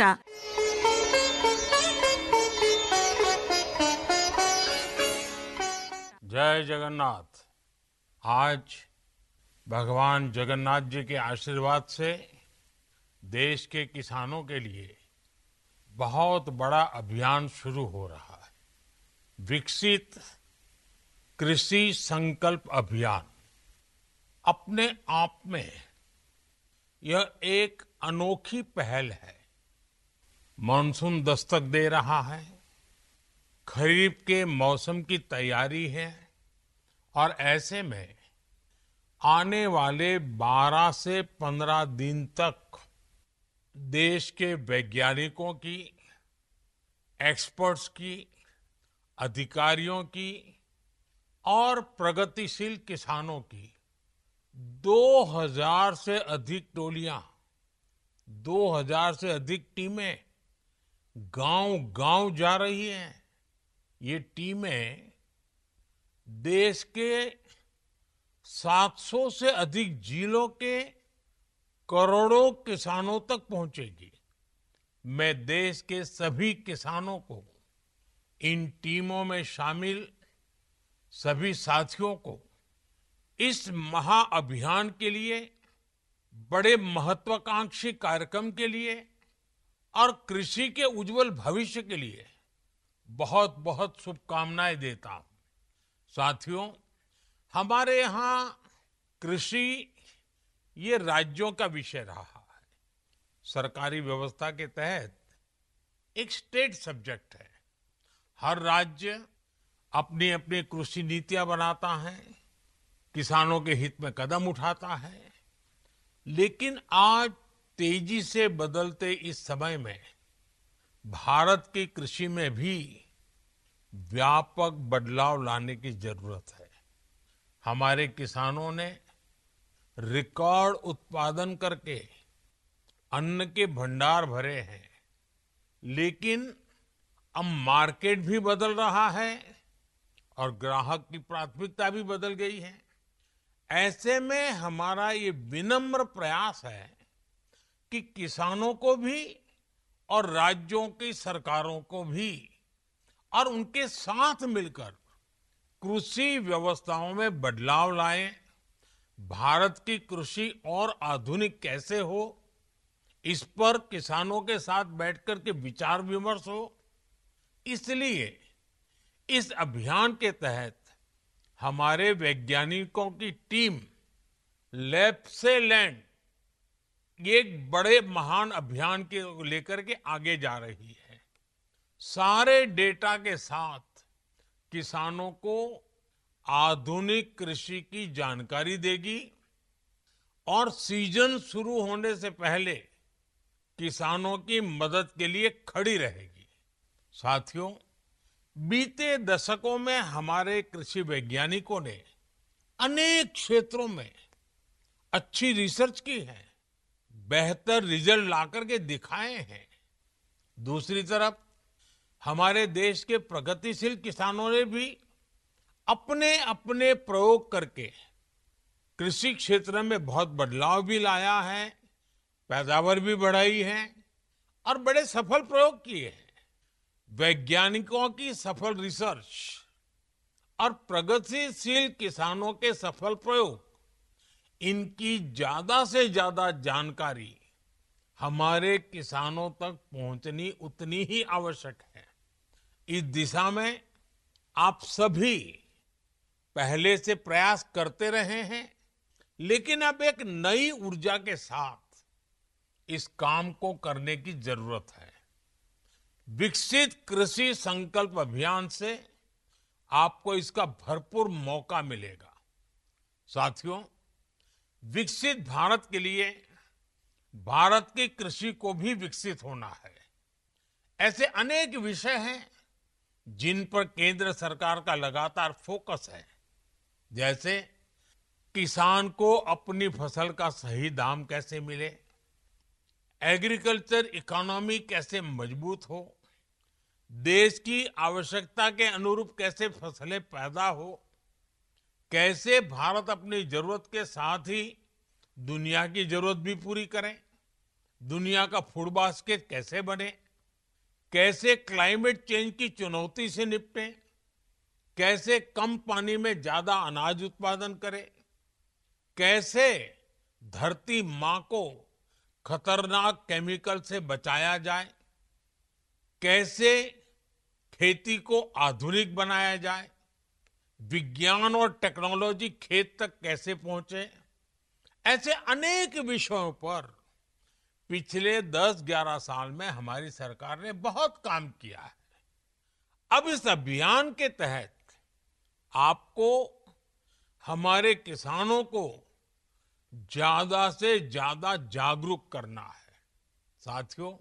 जय जगन्नाथ आज भगवान जगन्नाथ जी के आशीर्वाद से देश के किसानों के लिए बहुत बड़ा अभियान शुरू हो रहा है विकसित कृषि संकल्प अभियान अपने आप में यह एक अनोखी पहल है मानसून दस्तक दे रहा है खरीफ के मौसम की तैयारी है और ऐसे में आने वाले 12 से 15 दिन तक देश के वैज्ञानिकों की एक्सपर्ट्स की अधिकारियों की और प्रगतिशील किसानों की 2000 से अधिक टोलियां 2000 से अधिक टीमें गांव गांव जा रही हैं ये टीमें देश के 700 से अधिक जिलों के करोड़ों किसानों तक पहुंचेगी मैं देश के सभी किसानों को इन टीमों में शामिल सभी साथियों को इस महाअभियान के लिए बड़े महत्वाकांक्षी कार्यक्रम के लिए और कृषि के उज्जवल भविष्य के लिए बहुत बहुत शुभकामनाएं देता हूं साथियों हमारे यहाँ कृषि ये राज्यों का विषय रहा है सरकारी व्यवस्था के तहत एक स्टेट सब्जेक्ट है हर राज्य अपनी अपनी कृषि नीतियां बनाता है किसानों के हित में कदम उठाता है लेकिन आज तेजी से बदलते इस समय में भारत की कृषि में भी व्यापक बदलाव लाने की जरूरत है हमारे किसानों ने रिकॉर्ड उत्पादन करके अन्न के भंडार भरे हैं लेकिन अब मार्केट भी बदल रहा है और ग्राहक की प्राथमिकता भी बदल गई है ऐसे में हमारा ये विनम्र प्रयास है कि किसानों को भी और राज्यों की सरकारों को भी और उनके साथ मिलकर कृषि व्यवस्थाओं में बदलाव लाएं भारत की कृषि और आधुनिक कैसे हो इस पर किसानों के साथ बैठकर के विचार विमर्श हो इसलिए इस अभियान के तहत हमारे वैज्ञानिकों की टीम लैब से लैंड ये एक बड़े महान अभियान के लेकर के आगे जा रही है सारे डेटा के साथ किसानों को आधुनिक कृषि की जानकारी देगी और सीजन शुरू होने से पहले किसानों की मदद के लिए खड़ी रहेगी साथियों बीते दशकों में हमारे कृषि वैज्ञानिकों ने अनेक क्षेत्रों में अच्छी रिसर्च की है बेहतर रिजल्ट ला करके दिखाए हैं दूसरी तरफ हमारे देश के प्रगतिशील किसानों ने भी अपने अपने प्रयोग करके कृषि क्षेत्र में बहुत बदलाव भी लाया है पैदावार भी बढ़ाई है और बड़े सफल प्रयोग किए हैं वैज्ञानिकों की सफल रिसर्च और प्रगतिशील किसानों के सफल प्रयोग इनकी ज्यादा से ज्यादा जानकारी हमारे किसानों तक पहुंचनी उतनी ही आवश्यक है इस दिशा में आप सभी पहले से प्रयास करते रहे हैं लेकिन अब एक नई ऊर्जा के साथ इस काम को करने की जरूरत है विकसित कृषि संकल्प अभियान से आपको इसका भरपूर मौका मिलेगा साथियों विकसित भारत के लिए भारत की कृषि को भी विकसित होना है ऐसे अनेक विषय हैं जिन पर केंद्र सरकार का लगातार फोकस है जैसे किसान को अपनी फसल का सही दाम कैसे मिले एग्रीकल्चर इकोनॉमी कैसे मजबूत हो देश की आवश्यकता के अनुरूप कैसे फसलें पैदा हो कैसे भारत अपनी जरूरत के साथ ही दुनिया की जरूरत भी पूरी करे दुनिया का फूड बास्केट कैसे बने कैसे क्लाइमेट चेंज की चुनौती से निपटे कैसे कम पानी में ज्यादा अनाज उत्पादन करे कैसे धरती मां को खतरनाक केमिकल से बचाया जाए कैसे खेती को आधुनिक बनाया जाए विज्ञान और टेक्नोलॉजी खेत तक कैसे पहुंचे ऐसे अनेक विषयों पर पिछले 10-11 साल में हमारी सरकार ने बहुत काम किया है अब इस अभियान के तहत आपको हमारे किसानों को ज्यादा से ज्यादा जागरूक करना है साथियों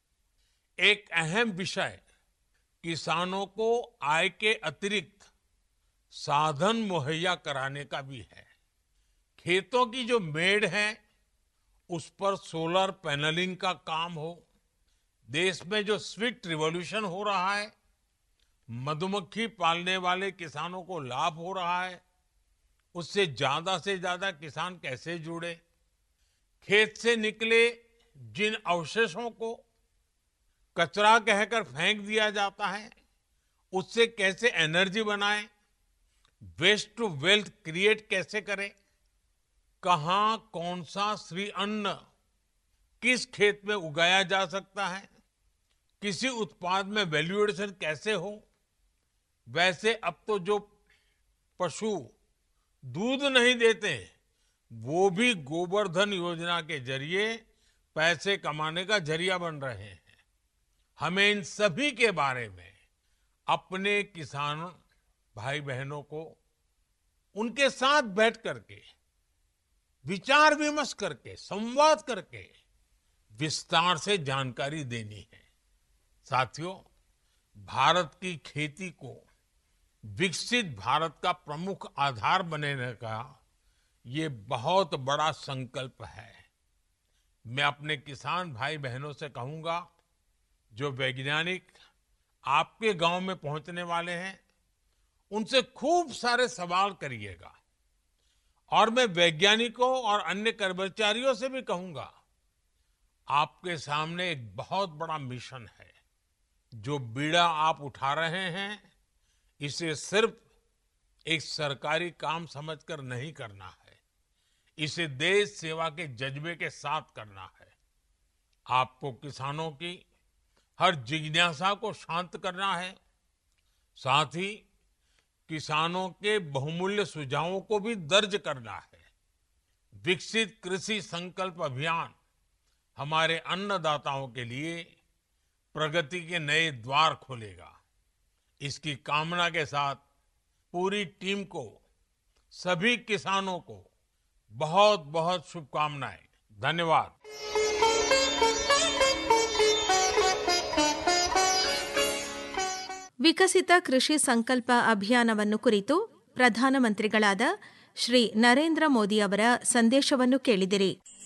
एक अहम विषय किसानों को आय के अतिरिक्त साधन मुहैया कराने का भी है खेतों की जो मेड़ है उस पर सोलर पैनलिंग का काम हो देश में जो स्वीट रिवॉल्यूशन हो रहा है मधुमक्खी पालने वाले किसानों को लाभ हो रहा है उससे ज्यादा से ज्यादा किसान कैसे जुड़े खेत से निकले जिन अवशेषों को कचरा कहकर फेंक दिया जाता है उससे कैसे एनर्जी बनाए वेस्ट टू वेल्थ क्रिएट कैसे करें कहां कौन सा श्री अन्न किस खेत में उगाया जा सकता है किसी उत्पाद में वैल्यू एडिशन कैसे हो वैसे अब तो जो पशु दूध नहीं देते वो भी गोवर्धन योजना के जरिए पैसे कमाने का जरिया बन रहे हैं हमें इन सभी के बारे में अपने किसान भाई बहनों को उनके साथ बैठ करके विचार विमर्श करके संवाद करके विस्तार से जानकारी देनी है साथियों भारत की खेती को विकसित भारत का प्रमुख आधार बनने का ये बहुत बड़ा संकल्प है मैं अपने किसान भाई बहनों से कहूंगा जो वैज्ञानिक आपके गांव में पहुंचने वाले हैं उनसे खूब सारे सवाल करिएगा और मैं वैज्ञानिकों और अन्य कर्मचारियों से भी कहूंगा आपके सामने एक बहुत बड़ा मिशन है जो बीड़ा आप उठा रहे हैं इसे सिर्फ एक सरकारी काम समझकर नहीं करना है इसे देश सेवा के जज्बे के साथ करना है आपको किसानों की हर जिज्ञासा को शांत करना है साथ ही किसानों के बहुमूल्य सुझावों को भी दर्ज करना है विकसित कृषि संकल्प अभियान हमारे अन्नदाताओं के लिए प्रगति के नए द्वार खोलेगा इसकी कामना के साथ पूरी टीम को सभी किसानों को बहुत बहुत शुभकामनाएं धन्यवाद ವಿಕಸಿತ ಕೃಷಿ ಸಂಕಲ್ಪ ಅಭಿಯಾನವನ್ನು ಕುರಿತು ಪ್ರಧಾನಮಂತ್ರಿಗಳಾದ ಶ್ರೀ ನರೇಂದ್ರ ಮೋದಿ ಅವರ ಸಂದೇಶವನ್ನು ಕೇಳಿದಿರಿ